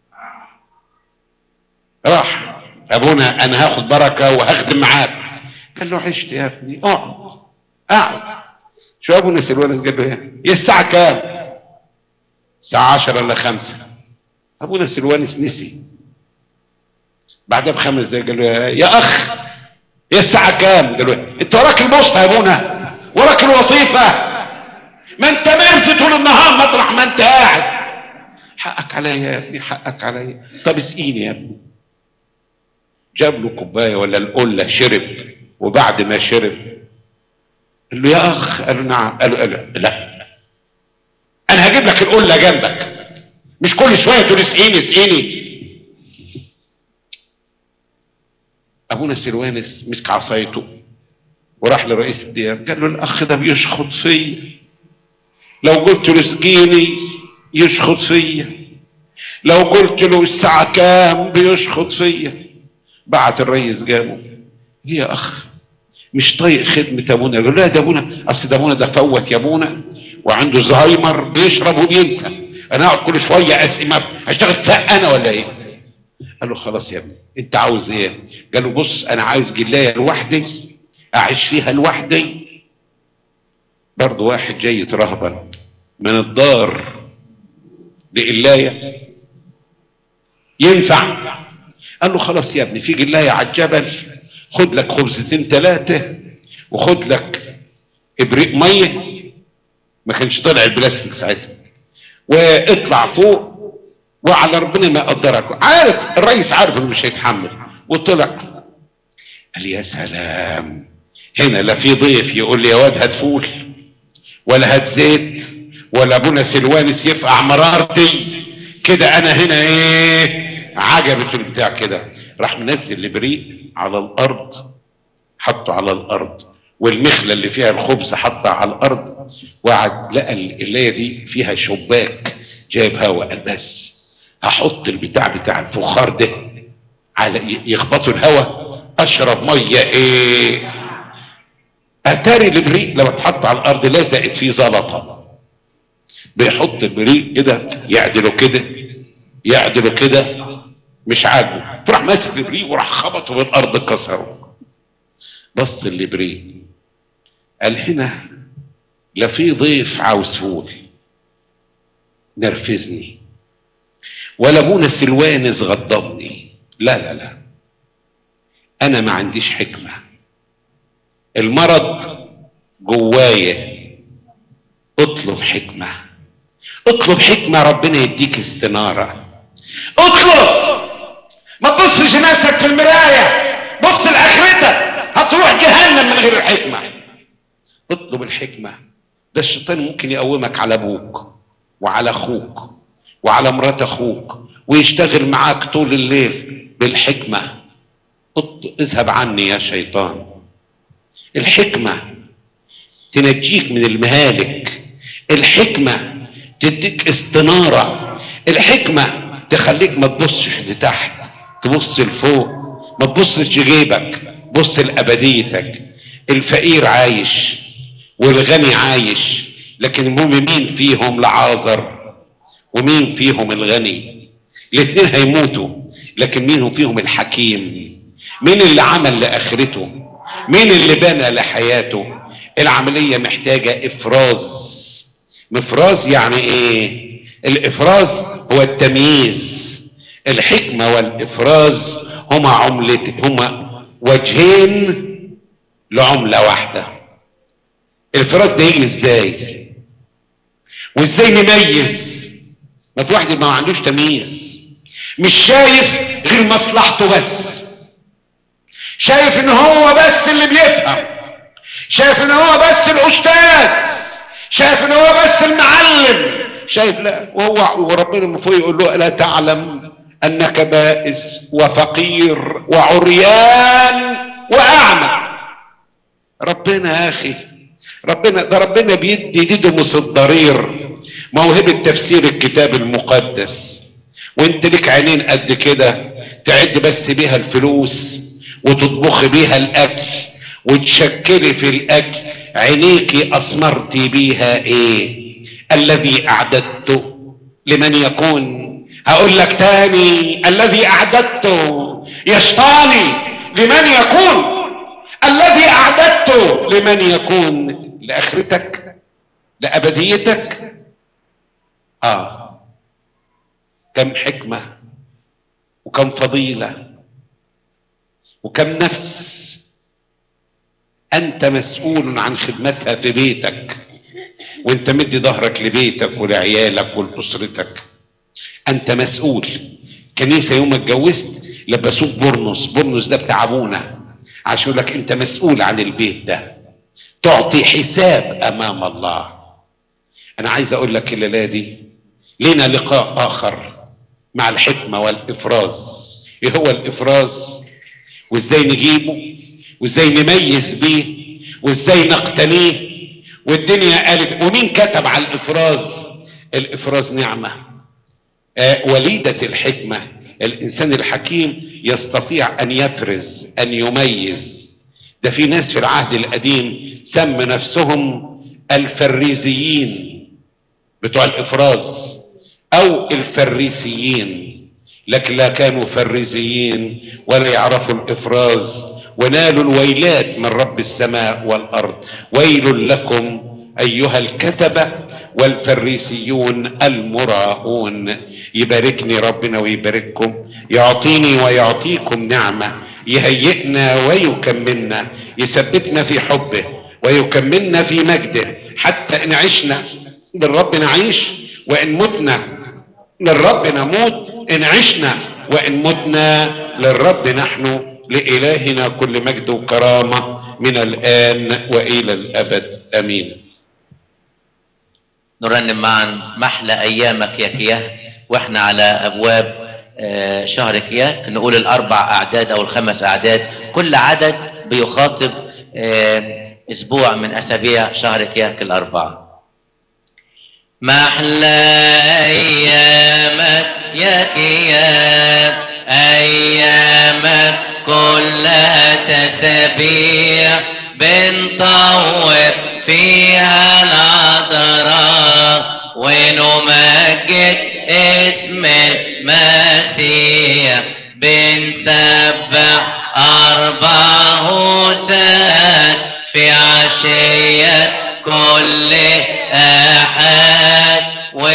راح ابونا انا هاخد بركه وهخدم معاك قال له عشت يا ابني اقعد اقعد شو ابونا سلوانس قال له ايه هي الساعه كام الساعه 10 الا 5 ابونا سلوانس نسي بعدها بخمس دقايق قال له يا اخ هي الساعه كام قال له انت وراك البوسطه يا ابونا وراك الوظيفه ما انت مرزي طول النهار مطرح ما انت قاعد حقك عليا يا ابني حقك عليا طب اسقيني يا ابني جاب له كوبايه ولا القله شرب وبعد ما شرب قال له يا اخ قال له نعم قال له, قال له لا انا هجيب لك القله جنبك مش كل شويه تقول اسقيني اسقيني ابونا سلوانس مسك عصايته وراح لرئيس الديار قال له الاخ ده بيشخط فيا لو قلت له اسقيني يشخط فيا لو قلت له الساعة كام بيشخط فيا بعت الريس جابه يا اخ مش طايق خدمة ابونا قال له لا ده ابونا اصل ده ابونا ده فوت يا ابونا وعنده زهايمر بيشرب وبينسى انا اقعد كل شوية اسقي ما هشتغل سق انا ولا ايه قال له خلاص يا ابني انت عاوز ايه قال له بص انا عايز جلاية لوحدي اعيش فيها لوحدي برضه واحد جاي يترهبن من الدار لقلاية ينفع قال له خلاص يا ابني في جلاية على الجبل خد لك خبزتين ثلاثة وخد لك ابريق مية ما كانش طالع البلاستيك ساعتها واطلع فوق وعلى ربنا ما قدرك عارف الرئيس عارف انه مش هيتحمل وطلع قال يا سلام هنا لا في ضيف يقول لي يا واد هات فول ولا هات زيت ولا ابونا سلوانس يفقع مرارتي كده انا هنا ايه عجبت البتاع كده راح منزل البريق على الارض حطه على الارض والمخله اللي فيها الخبز حطها على الارض وقعد لقى القلايه دي فيها شباك جايب هواء قال بس هحط البتاع بتاع الفخار ده على يخبطوا الهواء اشرب ميه ايه اتاري البريق لما اتحط على الارض لزقت فيه زلطه بيحط البريق كده يعدله كده يعدله كده مش عاجبه فراح ماسك البريق وراح خبطه في الارض كسره بص البريق قال هنا لا في ضيف عاوز فول نرفزني ولا ابونا سلوانس غضبني لا لا لا انا ما عنديش حكمه المرض جوايا اطلب حكمة اطلب حكمة ربنا يديك استنارة اطلب ما تبصش نفسك في المراية بص لاخرتك هتروح جهنم من غير الحكمة اطلب الحكمة ده الشيطان ممكن يقومك على ابوك وعلى اخوك وعلى مرات اخوك ويشتغل معاك طول الليل بالحكمة اذهب عني يا شيطان الحكمة تنجيك من المهالك الحكمة تديك استنارة الحكمة تخليك ما تبصش لتحت تبص لفوق ما تبصش جيبك بص لأبديتك الفقير عايش والغني عايش لكن المهم مين فيهم لعازر ومين فيهم الغني الاثنين هيموتوا لكن مين فيهم الحكيم مين اللي عمل لاخرته مين اللي بنى لحياته العمليه محتاجه افراز مفراز يعني ايه الافراز هو التمييز الحكمه والافراز هما عملة هما وجهين لعمله واحده الافراز ده يجي ازاي وازاي نميز ما في واحد ما عندوش تمييز مش شايف غير مصلحته بس شايف ان هو بس اللي بيفهم شايف ان هو بس الاستاذ شايف ان هو بس المعلم شايف لا وهو وربنا من فوق يقول له لا تعلم انك بائس وفقير وعريان واعمى ربنا يا اخي ربنا ده ربنا بيدي ديدموس الضرير موهبة تفسير الكتاب المقدس وانت لك عينين قد كده تعد بس بيها الفلوس وتطبخي بيها الاكل وتشكلي في الاكل عينيكي اثمرتي بيها ايه الذي اعددته لمن يكون هقول لك تاني الذي اعددته يشطاني لمن يكون الذي اعددته لمن يكون لاخرتك لابديتك اه كم حكمه وكم فضيله وكم نفس انت مسؤول عن خدمتها في بيتك وانت مدي ظهرك لبيتك ولعيالك ولاسرتك انت مسؤول كنيسه يوم اتجوزت لبسوك برنس برنس ده بتاع ابونا عشان يقول لك انت مسؤول عن البيت ده تعطي حساب امام الله انا عايز اقول لك الليله دي لنا لقاء اخر مع الحكمه والافراز ايه هو الافراز وازاي نجيبه وازاي نميز بيه وازاي نقتنيه والدنيا قالت ومين كتب على الافراز الافراز نعمه آه وليده الحكمه الانسان الحكيم يستطيع ان يفرز ان يميز ده في ناس في العهد القديم سموا نفسهم الفريزيين بتوع الافراز او الفريسيين لكن لا كانوا فريزيين ولا يعرفوا الافراز ونالوا الويلات من رب السماء والارض ويل لكم ايها الكتبه والفريسيون المراؤون يباركني ربنا ويبارككم يعطيني ويعطيكم نعمه يهيئنا ويكملنا يثبتنا في حبه ويكملنا في مجده حتى ان عشنا للرب نعيش وان متنا للرب نموت ان عشنا وان متنا للرب نحن لالهنا كل مجد وكرامه من الان والى الابد امين نرنم معا محلى ايامك يا كياه واحنا على ابواب شهر كياك نقول الاربع اعداد او الخمس اعداد كل عدد بيخاطب اسبوع من اسابيع شهر كياك الاربعه محلى ايامك يا كياك ايامك كلها تسابيع بنطور فيها العذراء ونمجد اسم المسيح بنسبح أربعه سات في عشية كل أحد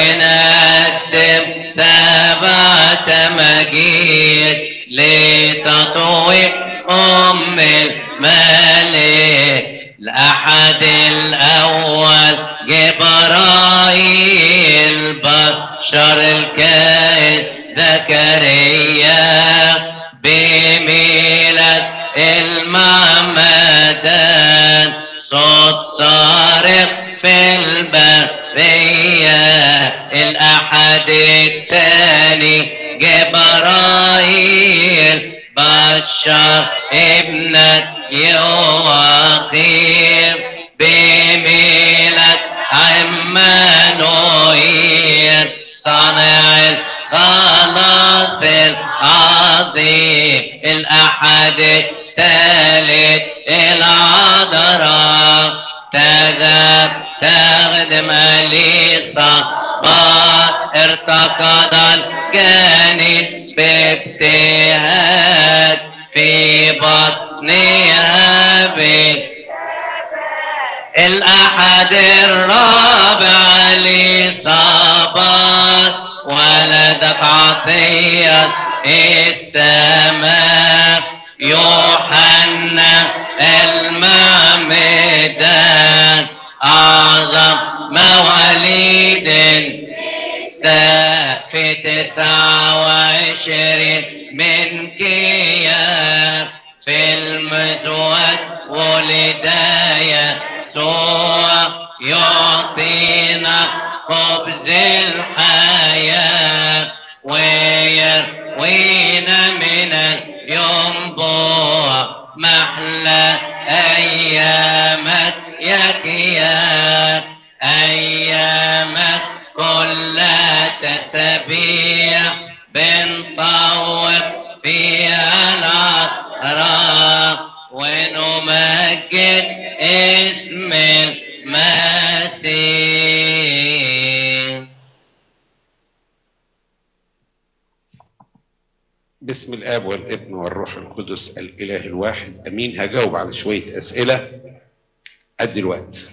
ونقدم سبعة مجيد لتطوي أم الملك جبرائيل بشر الكائن زكريا بميلاد المعمدان صوت صارخ في البرية الأحد التاني جبرائيل بشر ابنة يواقيم بميلاد عمانوئيل صانع الخلاص العظيم الأحد الثالث العذراء تذهب تخدم لصباح ارتقد الجانب بابتهاد في بطنها بال الأحد الرابع لصباح ولدت عطية السماء يوحنا المعمدان أعظم مواليد في تسعة وعشرين من كيان في المزود ولد يسوع يعطينا خبز الحياة ويروينا من الينبوع محلى أيامك يا كيان أيامك كل تسبيح بنطوق فيها العطراء ونمجد اسم المسيح باسم الاب والابن والروح القدس الاله الواحد امين هجاوب على شويه اسئله قد الوقت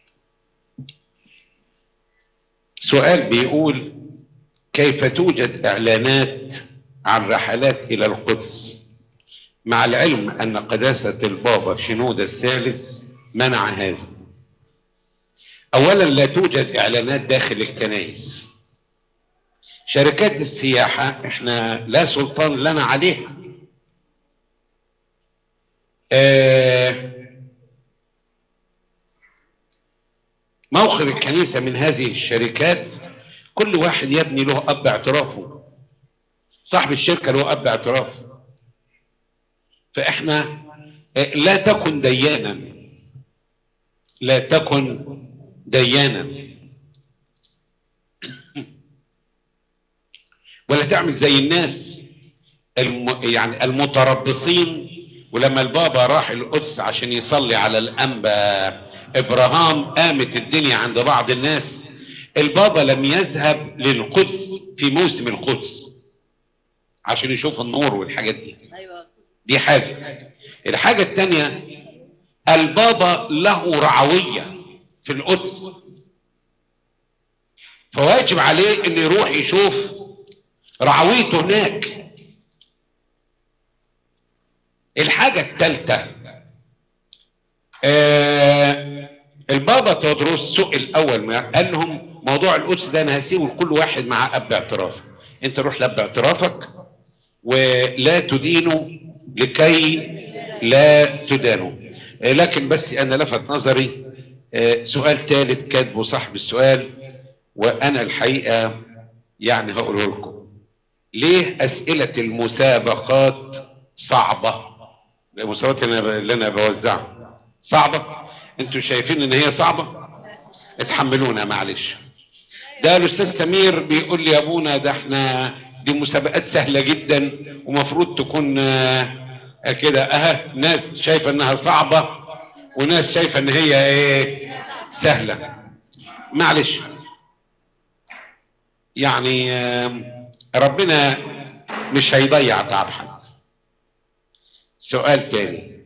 سؤال بيقول كيف توجد اعلانات عن رحلات الى القدس مع العلم ان قداسه البابا شنودة الثالث منع هذا اولا لا توجد اعلانات داخل الكنائس شركات السياحة احنا لا سلطان لنا عليها آه موقف الكنيسة من هذه الشركات كل واحد يبني له أب اعترافه صاحب الشركة له أب اعتراف فإحنا آه لا تكن ديانا لا تكن ديانا ولا تعمل زي الناس الم... يعني المتربصين ولما البابا راح القدس عشان يصلي على الأنبا إبراهام قامت الدنيا عند بعض الناس البابا لم يذهب للقدس في موسم القدس عشان يشوف النور والحاجات دي ايوه دي حاجة الحاجة التانية البابا له رعوية في القدس فواجب عليه انه يروح يشوف رعويته هناك الحاجة الثالثة آه البابا تودروس سئل اول ما قال لهم موضوع القدس ده انا هسيبه لكل واحد مع اب اعترافه انت روح لاب اعترافك ولا تدينوا لكي لا تدانوا آه لكن بس انا لفت نظري آه سؤال ثالث كاتبه صاحب السؤال وانا الحقيقه يعني هقوله لكم ليه اسئله المسابقات صعبه المسابقات اللي انا اللي انا بوزعها صعبه انتوا شايفين ان هي صعبه اتحملونا معلش ده الاستاذ سمير بيقول لي يا ابونا ده احنا دي مسابقات سهله جدا ومفروض تكون آه، كده اه ناس شايفه انها صعبه وناس شايفه ان هي ايه سهله معلش يعني آم، ربنا مش هيضيع تعب حد سؤال تاني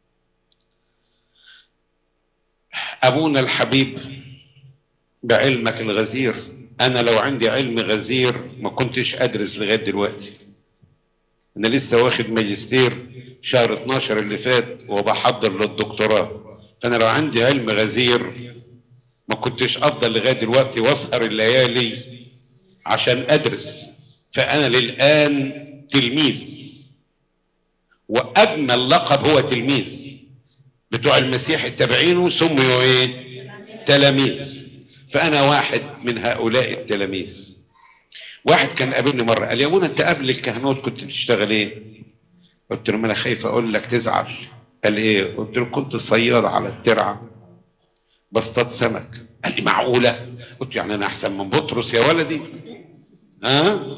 ابونا الحبيب بعلمك الغزير انا لو عندي علم غزير ما كنتش ادرس لغايه دلوقتي انا لسه واخد ماجستير شهر 12 اللي فات وبحضر للدكتوراه فانا لو عندي علم غزير ما كنتش افضل لغايه دلوقتي واسهر الليالي عشان ادرس فانا للان تلميذ واجمل لقب هو تلميذ بتوع المسيح التابعين سميوا ايه تلاميذ فانا واحد من هؤلاء التلاميذ واحد كان قابلني مره قال يا ابونا انت قبل الكهنوت كنت بتشتغل ايه قلت له ما انا خايف اقول لك تزعل قال ايه قلت له كنت صياد على الترعه بصطاد سمك قال لي معقوله قلت يعني انا احسن من بطرس يا ولدي ها أه؟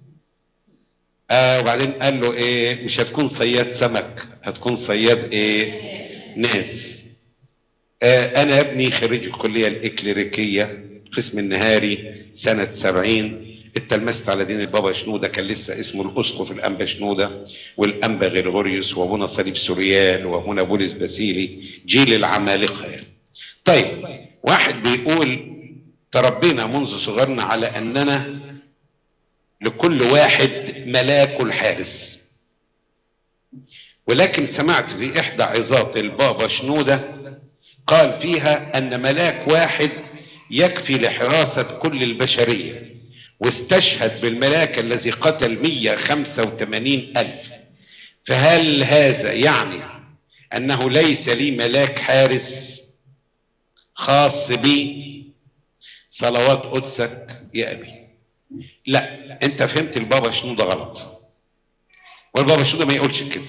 آه وبعدين قال له ايه مش هتكون صياد سمك هتكون صياد ايه ناس آه انا ابني خريج الكليه الاكليريكيه قسم النهاري سنه سبعين اتلمست على دين البابا شنودة كان لسه اسمه الأسقف الأنبا شنودة والأنبا غرغوريوس وأبونا صليب سوريال وأبونا بولس باسيلي جيل العمالقة يعني. طيب واحد بيقول تربينا منذ صغرنا على أننا لكل واحد ملاك الحارس ولكن سمعت في إحدى عظات البابا شنودة قال فيها أن ملاك واحد يكفي لحراسة كل البشرية واستشهد بالملاك الذي قتل 185 ألف فهل هذا يعني أنه ليس لي ملاك حارس خاص بي صلوات قدسك يا أبي لا أنت فهمت البابا شنودة غلط والبابا شنودة ما يقولش كده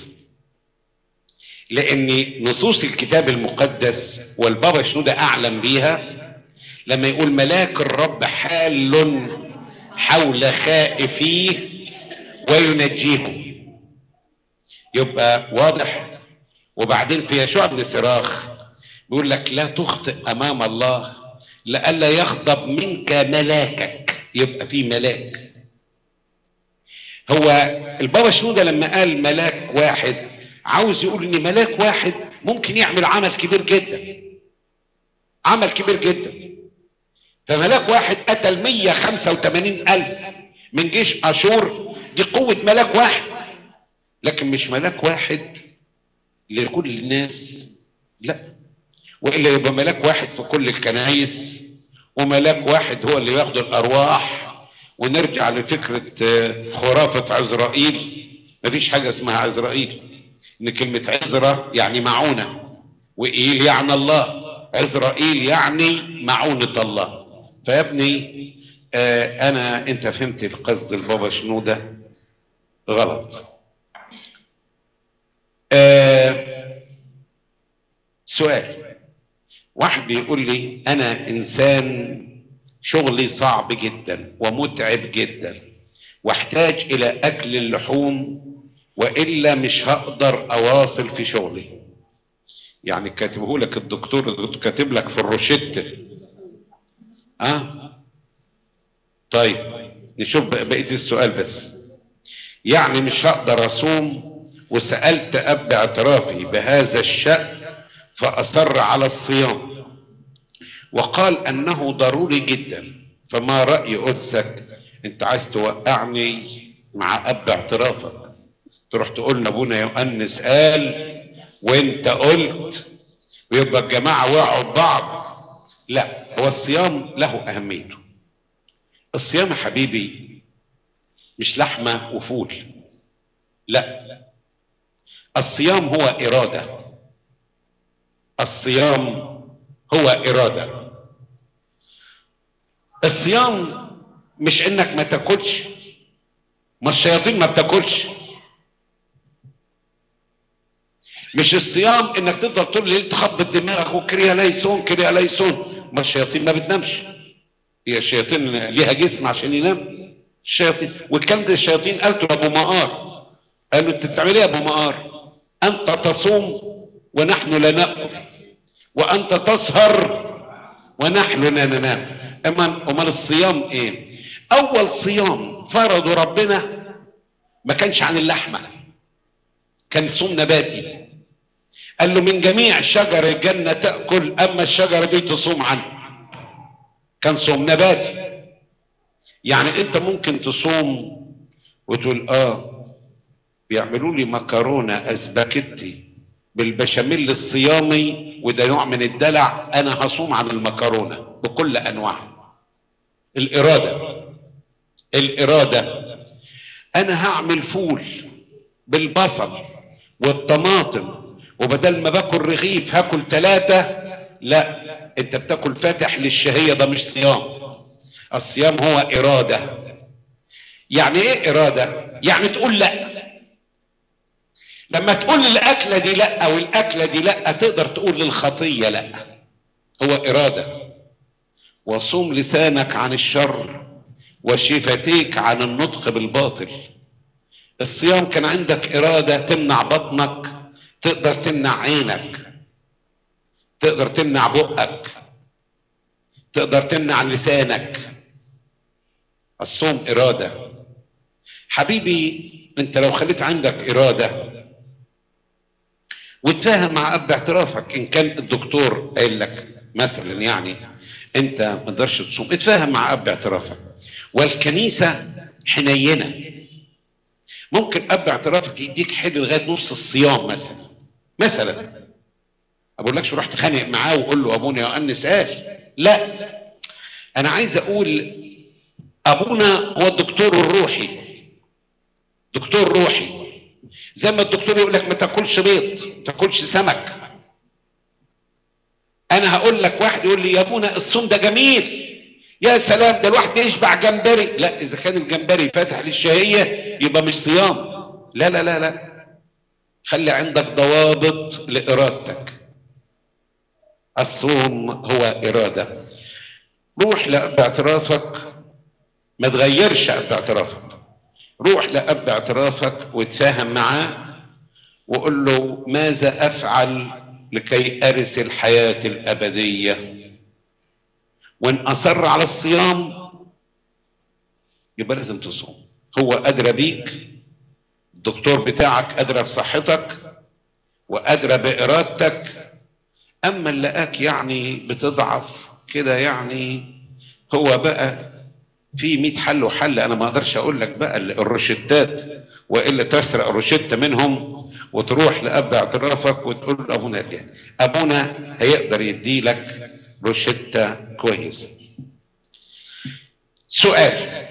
لأن نصوص الكتاب المقدس والبابا شنودة أعلم بيها لما يقول ملاك الرب حال حول خائفيه وينجيهم يبقى واضح وبعدين في يشوع بن صراخ بيقول لك لا تخطئ امام الله لئلا يغضب منك ملاكك يبقى في ملاك هو البابا شنوده لما قال ملاك واحد عاوز يقول ان ملاك واحد ممكن يعمل عمل كبير جدا عمل كبير جدا فملاك واحد قتل 185 ألف من جيش أشور دي قوة ملاك واحد لكن مش ملاك واحد لكل الناس لا وإلا يبقى ملاك واحد في كل الكنايس وملاك واحد هو اللي ياخد الأرواح ونرجع لفكرة خرافة عزرائيل مفيش حاجة اسمها عزرائيل إن كلمة عزرة يعني معونة وإيل يعني الله عزرائيل يعني معونة الله فيا ابني آه انا انت فهمت القصد البابا شنو ده غلط آه سؤال واحد بيقول لي انا انسان شغلي صعب جدا ومتعب جدا واحتاج الى اكل اللحوم والا مش هقدر اواصل في شغلي يعني كاتبه لك الدكتور كاتب لك في الروشته اه طيب نشوف بقيه السؤال بس يعني مش هقدر اصوم وسالت اب اعترافي بهذا الشان فاصر على الصيام وقال انه ضروري جدا فما راي قدسك انت عايز توقعني مع اب اعترافك تروح تقول لابونا يؤنس قال وانت قلت ويبقى الجماعه وقعوا ببعض لا هو الصيام له أهميته الصيام يا حبيبي مش لحمة وفول لا الصيام هو إرادة الصيام هو إرادة الصيام مش إنك ما تاكلش ما الشياطين ما بتاكلش مش الصيام انك تفضل طول الليل تخبط دماغك وكريا ليسون كريا ليسون ما الشياطين ما بتنامش هي الشياطين ليها جسم عشان ينام الشياطين والكلام ده الشياطين قالته لابو مقار قالوا انت بتعمل ايه يا ابو مقار انت تصوم ونحن لا ناكل وانت تسهر ونحن لا ننام اما امال الصيام ايه اول صيام فرضه ربنا ما كانش عن اللحمه كان صوم نباتي قال له من جميع شجر الجنه تاكل اما الشجره دي تصوم عنها كان صوم نباتي يعني انت ممكن تصوم وتقول اه بيعملوا لي مكرونه اسباجيتي بالبشاميل الصيامي وده نوع من الدلع انا هصوم عن المكرونه بكل انواعها الاراده الاراده انا هعمل فول بالبصل والطماطم وبدل ما باكل رغيف هاكل ثلاثة لا انت بتاكل فاتح للشهية ده مش صيام الصيام هو ارادة يعني ايه ارادة يعني تقول لا لما تقول الاكلة دي لا او الاكلة دي لا تقدر تقول للخطية لا هو ارادة وصوم لسانك عن الشر وشفتيك عن النطق بالباطل الصيام كان عندك إرادة تمنع بطنك تقدر تمنع عينك تقدر تمنع بقك تقدر تمنع لسانك الصوم إرادة حبيبي انت لو خليت عندك إرادة وتفاهم مع أب اعترافك إن كان الدكتور قايل لك مثلا يعني انت ما تقدرش تصوم اتفاهم مع أب اعترافك والكنيسة حنينة ممكن اب اعترافك يديك حل لغايه نص الصيام مثلا مثلا ما بقولكش روح تخانق معاه وقول له ابونا يؤنس قال لا انا عايز اقول ابونا هو الدكتور الروحي دكتور روحي زي ما الدكتور يقول لك ما تاكلش بيض ما تاكلش سمك انا هقول لك واحد يقول لي يا ابونا الصوم ده جميل يا سلام ده الواحد بيشبع جمبري لا اذا كان الجمبري فاتح للشهيه يبقى مش صيام لا لا لا لا خلي عندك ضوابط لارادتك الصوم هو اراده روح لاب اعترافك ما تغيرش اب اعترافك روح لاب اعترافك وتفاهم معاه وقول له ماذا افعل لكي ارث الحياه الابديه وان اصر على الصيام يبقى لازم تصوم هو ادرى بيك الدكتور بتاعك ادرى بصحتك وادرى بارادتك اما اللي لقاك يعني بتضعف كده يعني هو بقى في 100 حل وحل انا ما اقدرش اقول لك بقى الروشتات والا تسرق روشته منهم وتروح لاب اعترافك وتقول ابونا ليه ابونا هيقدر يدي لك روشته كويس سؤال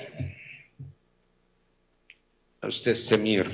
استاذ سمير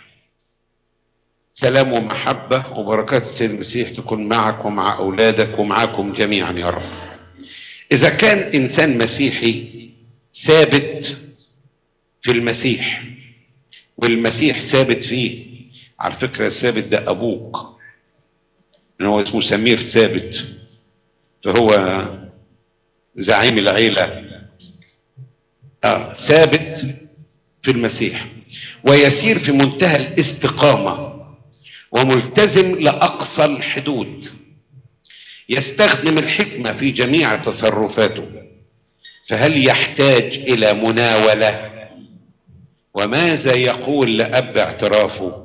سلام ومحبه وبركات السيد المسيح تكون معك ومع اولادك ومعاكم جميعا يا رب اذا كان انسان مسيحي ثابت في المسيح والمسيح ثابت فيه على فكره الثابت ده ابوك ان هو اسمه سمير ثابت فهو زعيم العيلة آه ثابت في المسيح ويسير في منتهى الاستقامة وملتزم لأقصى الحدود يستخدم الحكمة في جميع تصرفاته فهل يحتاج إلى مناولة وماذا يقول لأب اعترافه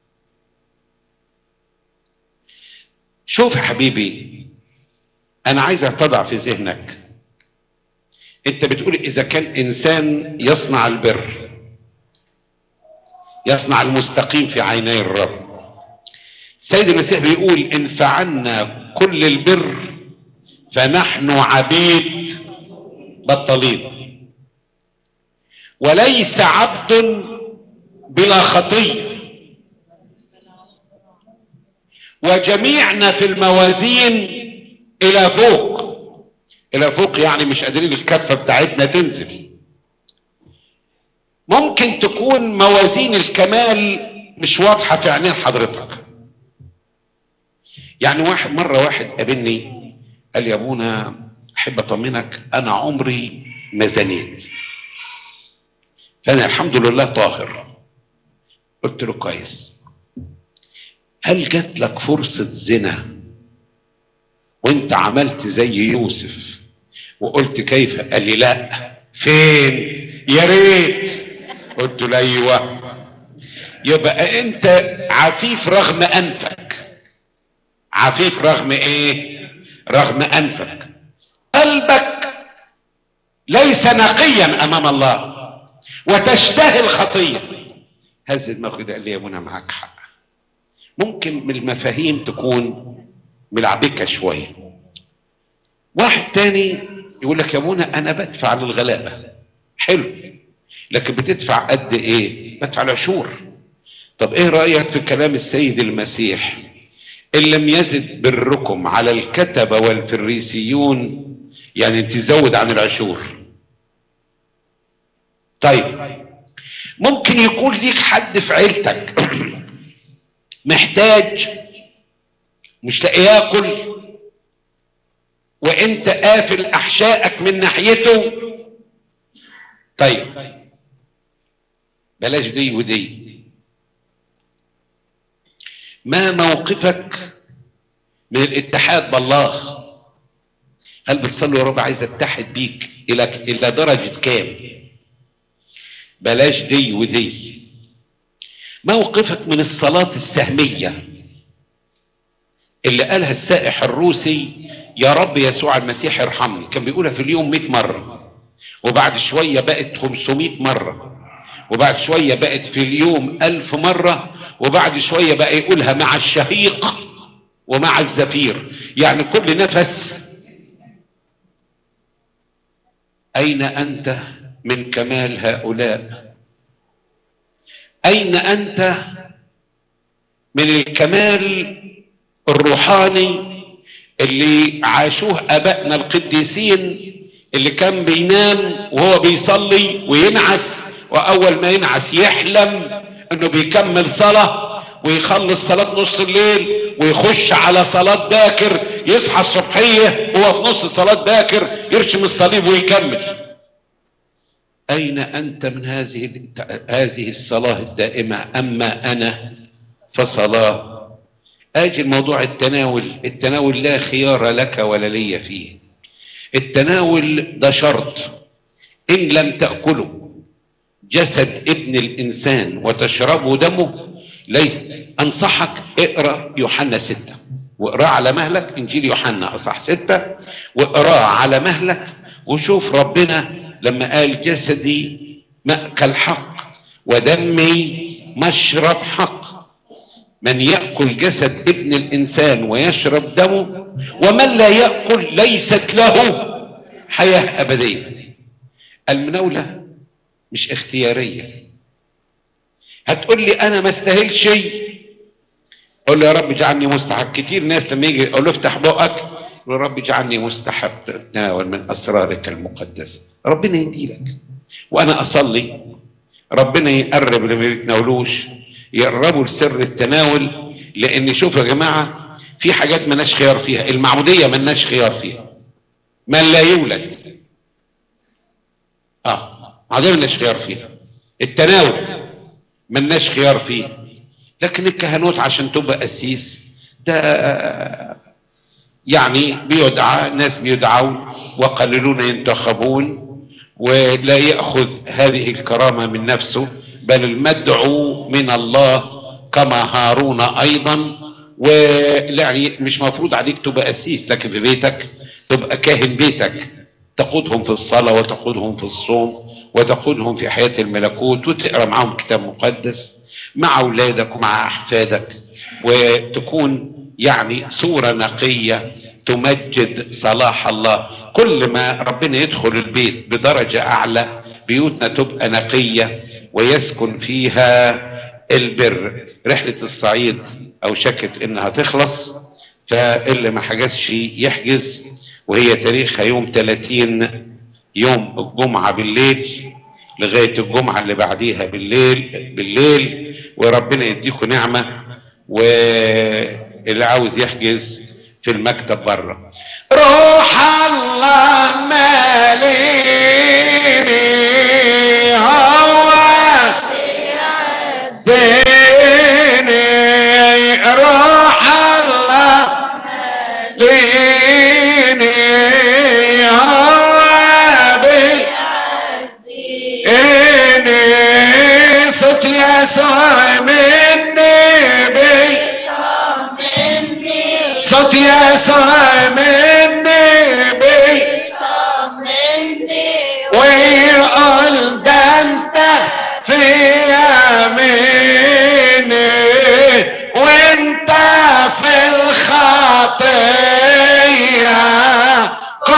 شوف حبيبي انا عايزك تضع في ذهنك انت بتقول اذا كان انسان يصنع البر يصنع المستقيم في عيني الرب سيد المسيح بيقول ان فعلنا كل البر فنحن عبيد بطلين وليس عبد بلا خطيه وجميعنا في الموازين الى فوق الى فوق يعني مش قادرين الكفه بتاعتنا تنزل ممكن تكون موازين الكمال مش واضحه في عينين حضرتك يعني واحد مره واحد قابلني قال لي يا ابونا احب اطمنك انا عمري ما زنيت فانا الحمد لله طاهر قلت له كويس هل جات لك فرصه زنا وانت عملت زي يوسف وقلت كيف قال لي لا فين يا ريت قلت له ايوه يبقى انت عفيف رغم انفك عفيف رغم ايه رغم انفك قلبك ليس نقيا امام الله وتشتهي الخطيه هز دماغه كده قال لي يا منى معاك حق ممكن من المفاهيم تكون ملعبكه شويه واحد تاني يقول لك يا ابونا انا بدفع للغلابه حلو لكن بتدفع قد ايه بدفع العشور طب ايه رايك في كلام السيد المسيح ان لم يزد بركم على الكتبه والفريسيون يعني تزود عن العشور طيب ممكن يكون ليك حد في عيلتك محتاج مش لاقي ياكل وانت قافل احشائك من ناحيته طيب بلاش دي ودي ما موقفك من الاتحاد بالله هل بتصلي يا رب عايز اتحد بيك الى الى درجه كام بلاش دي ودي موقفك من الصلاه السهميه اللي قالها السائح الروسي يا رب يسوع المسيح ارحمني كان بيقولها في اليوم 100 مرة وبعد شوية بقت 500 مرة وبعد شوية بقت في اليوم ألف مرة وبعد شوية بقى يقولها مع الشهيق ومع الزفير يعني كل نفس أين أنت من كمال هؤلاء أين أنت من الكمال الروحاني اللي عاشوه ابائنا القديسين اللي كان بينام وهو بيصلي وينعس واول ما ينعس يحلم انه بيكمل صلاه ويخلص صلاه نص الليل ويخش على صلاه باكر يصحى الصبحيه وهو في نص صلاه باكر يرشم الصليب ويكمل اين انت من هذه هذه الصلاه الدائمه اما انا فصلاه اجي الموضوع التناول التناول لا خيار لك ولا لي فيه التناول ده شرط ان لم تاكلوا جسد ابن الانسان وتشربوا دمه ليس انصحك اقرا يوحنا ستة واقراه على مهلك انجيل يوحنا اصح ستة واقراه على مهلك وشوف ربنا لما قال جسدي مأكل حق ودمي مشرب حق من يأكل جسد ابن الإنسان ويشرب دمه ومن لا يأكل ليست له حياة أبدية المناولة مش اختيارية هتقول لي أنا ما استاهل شيء قول له يا رب اجعلني مستحق كتير ناس لما يجي اقول له افتح بقك يقول يا رب اجعلني مستحق اتناول من اسرارك المقدسه ربنا يديلك وانا اصلي ربنا يقرب اللي ما بيتناولوش يقربوا لسر التناول لان شوفوا يا جماعه في حاجات مالناش خيار فيها المعموديه مالناش خيار فيها من لا يولد اه معموديه مالناش خيار فيها التناول مالناش خيار فيه لكن الكهنوت عشان تبقى قسيس ده يعني بيدعى ناس بيدعوا وقليلون ينتخبون ولا ياخذ هذه الكرامه من نفسه بل المدعو من الله كما هارون ايضا ويعني مش مفروض عليك تبقى قسيس لكن في بيتك تبقى كاهن بيتك تقودهم في الصلاه وتقودهم في الصوم وتقودهم في حياه الملكوت وتقرا معاهم كتاب مقدس مع اولادك ومع احفادك وتكون يعني صوره نقيه تمجد صلاح الله كل ما ربنا يدخل البيت بدرجه اعلى بيوتنا تبقى نقيه ويسكن فيها البر رحله الصعيد او شكت انها تخلص فاللي ما حجزش يحجز وهي تاريخها يوم 30 يوم الجمعه بالليل لغايه الجمعه اللي بعديها بالليل بالليل وربنا يديكم نعمه واللي عاوز يحجز في المكتب بره روح الله ماليني هو زيني روح الله ليني هو إني صوت يسوع مني بي صوت يسوع مني بي ويقول ده انت في يميني وانت في الخطية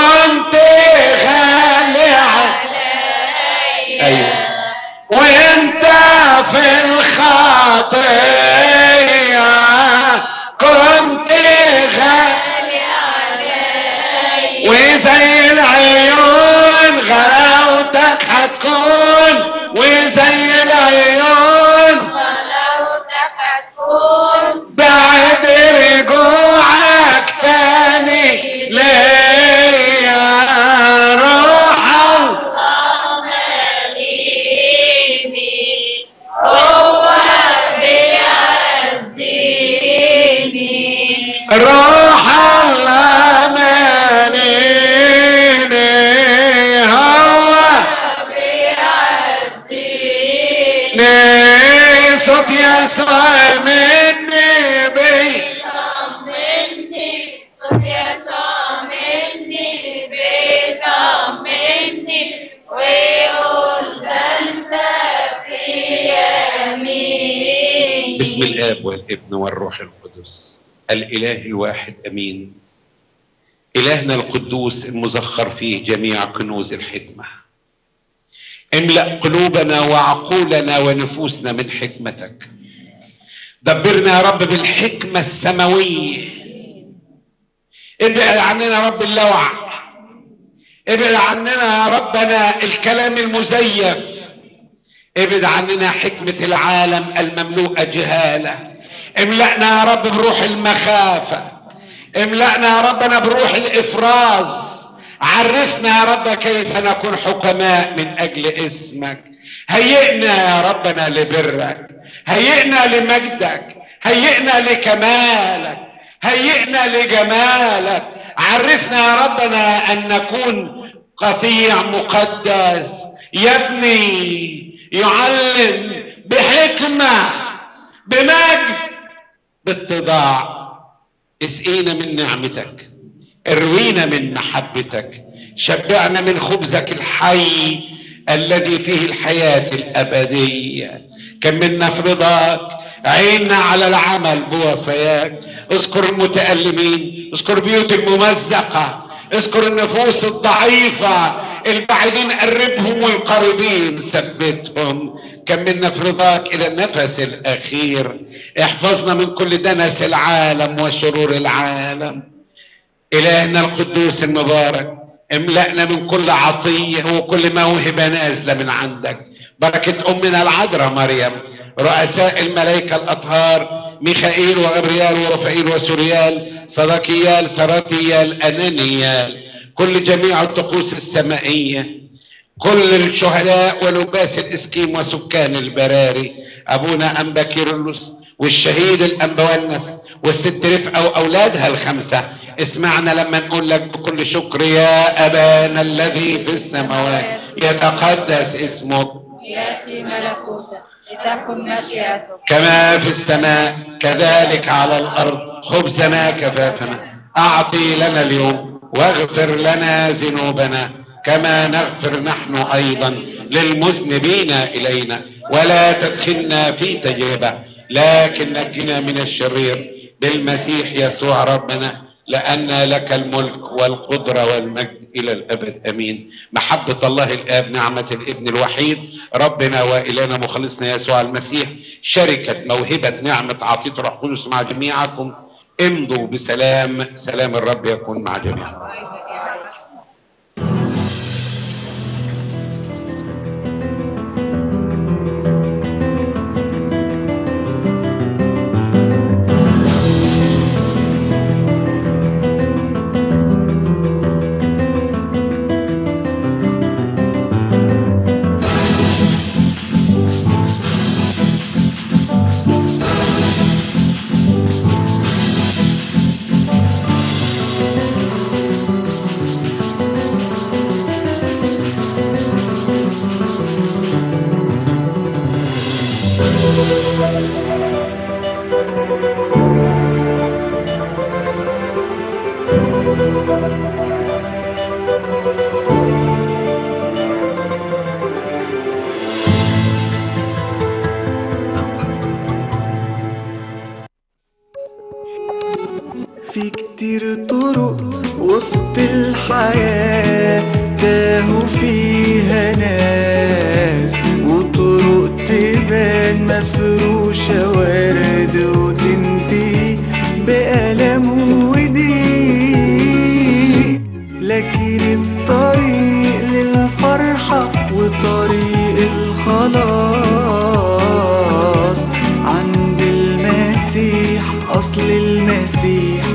روح الأمانين هو ني صوت يسوع مني بي طمني صوت يسوع مني بيطمني ويقول ده انت في يمين بسم الاب والابن والروح القدس الاله الواحد امين الهنا القدوس المزخر فيه جميع كنوز الحكمه املا قلوبنا وعقولنا ونفوسنا من حكمتك دبرنا يا رب بالحكمه السماويه ابعد عننا يا رب اللوع ابعد عننا يا ربنا الكلام المزيف ابعد عننا حكمة العالم المملوءة جهالة املأنا يا رب بروح المخافة املأنا يا ربنا بروح الإفراز عرفنا يا رب كيف نكون حكماء من أجل اسمك هيئنا يا ربنا لبرك هيئنا لمجدك هيئنا لكمالك هيئنا لجمالك عرفنا يا ربنا أن نكون قطيع مقدس يبني يعلم بحكمة بمجد باتضاع اسقينا من نعمتك اروينا من محبتك شبعنا من خبزك الحي الذي فيه الحياة الأبدية كملنا في رضاك عيننا على العمل بوصاياك اذكر المتألمين اذكر بيوت الممزقة اذكر النفوس الضعيفة البعيدين قربهم والقريبين ثبتهم كملنا في رضاك الى النفس الاخير احفظنا من كل دنس العالم وشرور العالم الهنا القدوس المبارك املأنا من كل عطية وكل موهبة نازلة من عندك بركة أمنا العذراء مريم رؤساء الملائكة الأطهار ميخائيل وغبريال ورفائيل وسوريال صدقيال سراتيال أنانيال كل جميع الطقوس السمائية كل الشهداء ولباس الإسكيم وسكان البراري أبونا أنبا كيرلس والشهيد الأنبونس والست رفقة وأولادها الخمسة اسمعنا لما نقول لك بكل شكر يا أبانا الذي في السماوات يتقدس اسمك يأتي ملكوتك لتكن مشيئتك كما في السماء كذلك على الأرض خبزنا كفافنا أعطي لنا اليوم واغفر لنا ذنوبنا كما نغفر نحن أيضا للمذنبين إلينا ولا تدخلنا في تجربة لكن نجنا من الشرير بالمسيح يسوع ربنا لأن لك الملك والقدرة والمجد إلى الأبد أمين محبة الله الآب نعمة الابن الوحيد ربنا وإلهنا مخلصنا يسوع المسيح شركة موهبة نعمة عطية روح قدس مع جميعكم امضوا بسلام سلام الرب يكون مع جميعكم في كتير طرق وسط الحياة تاهوا فيها ناس وطرق تبان مفروشة ورد وتنتهي بألم وضيق لكن الطريق للفرحة وطريق الخلاص عند المسيح أصل المسيح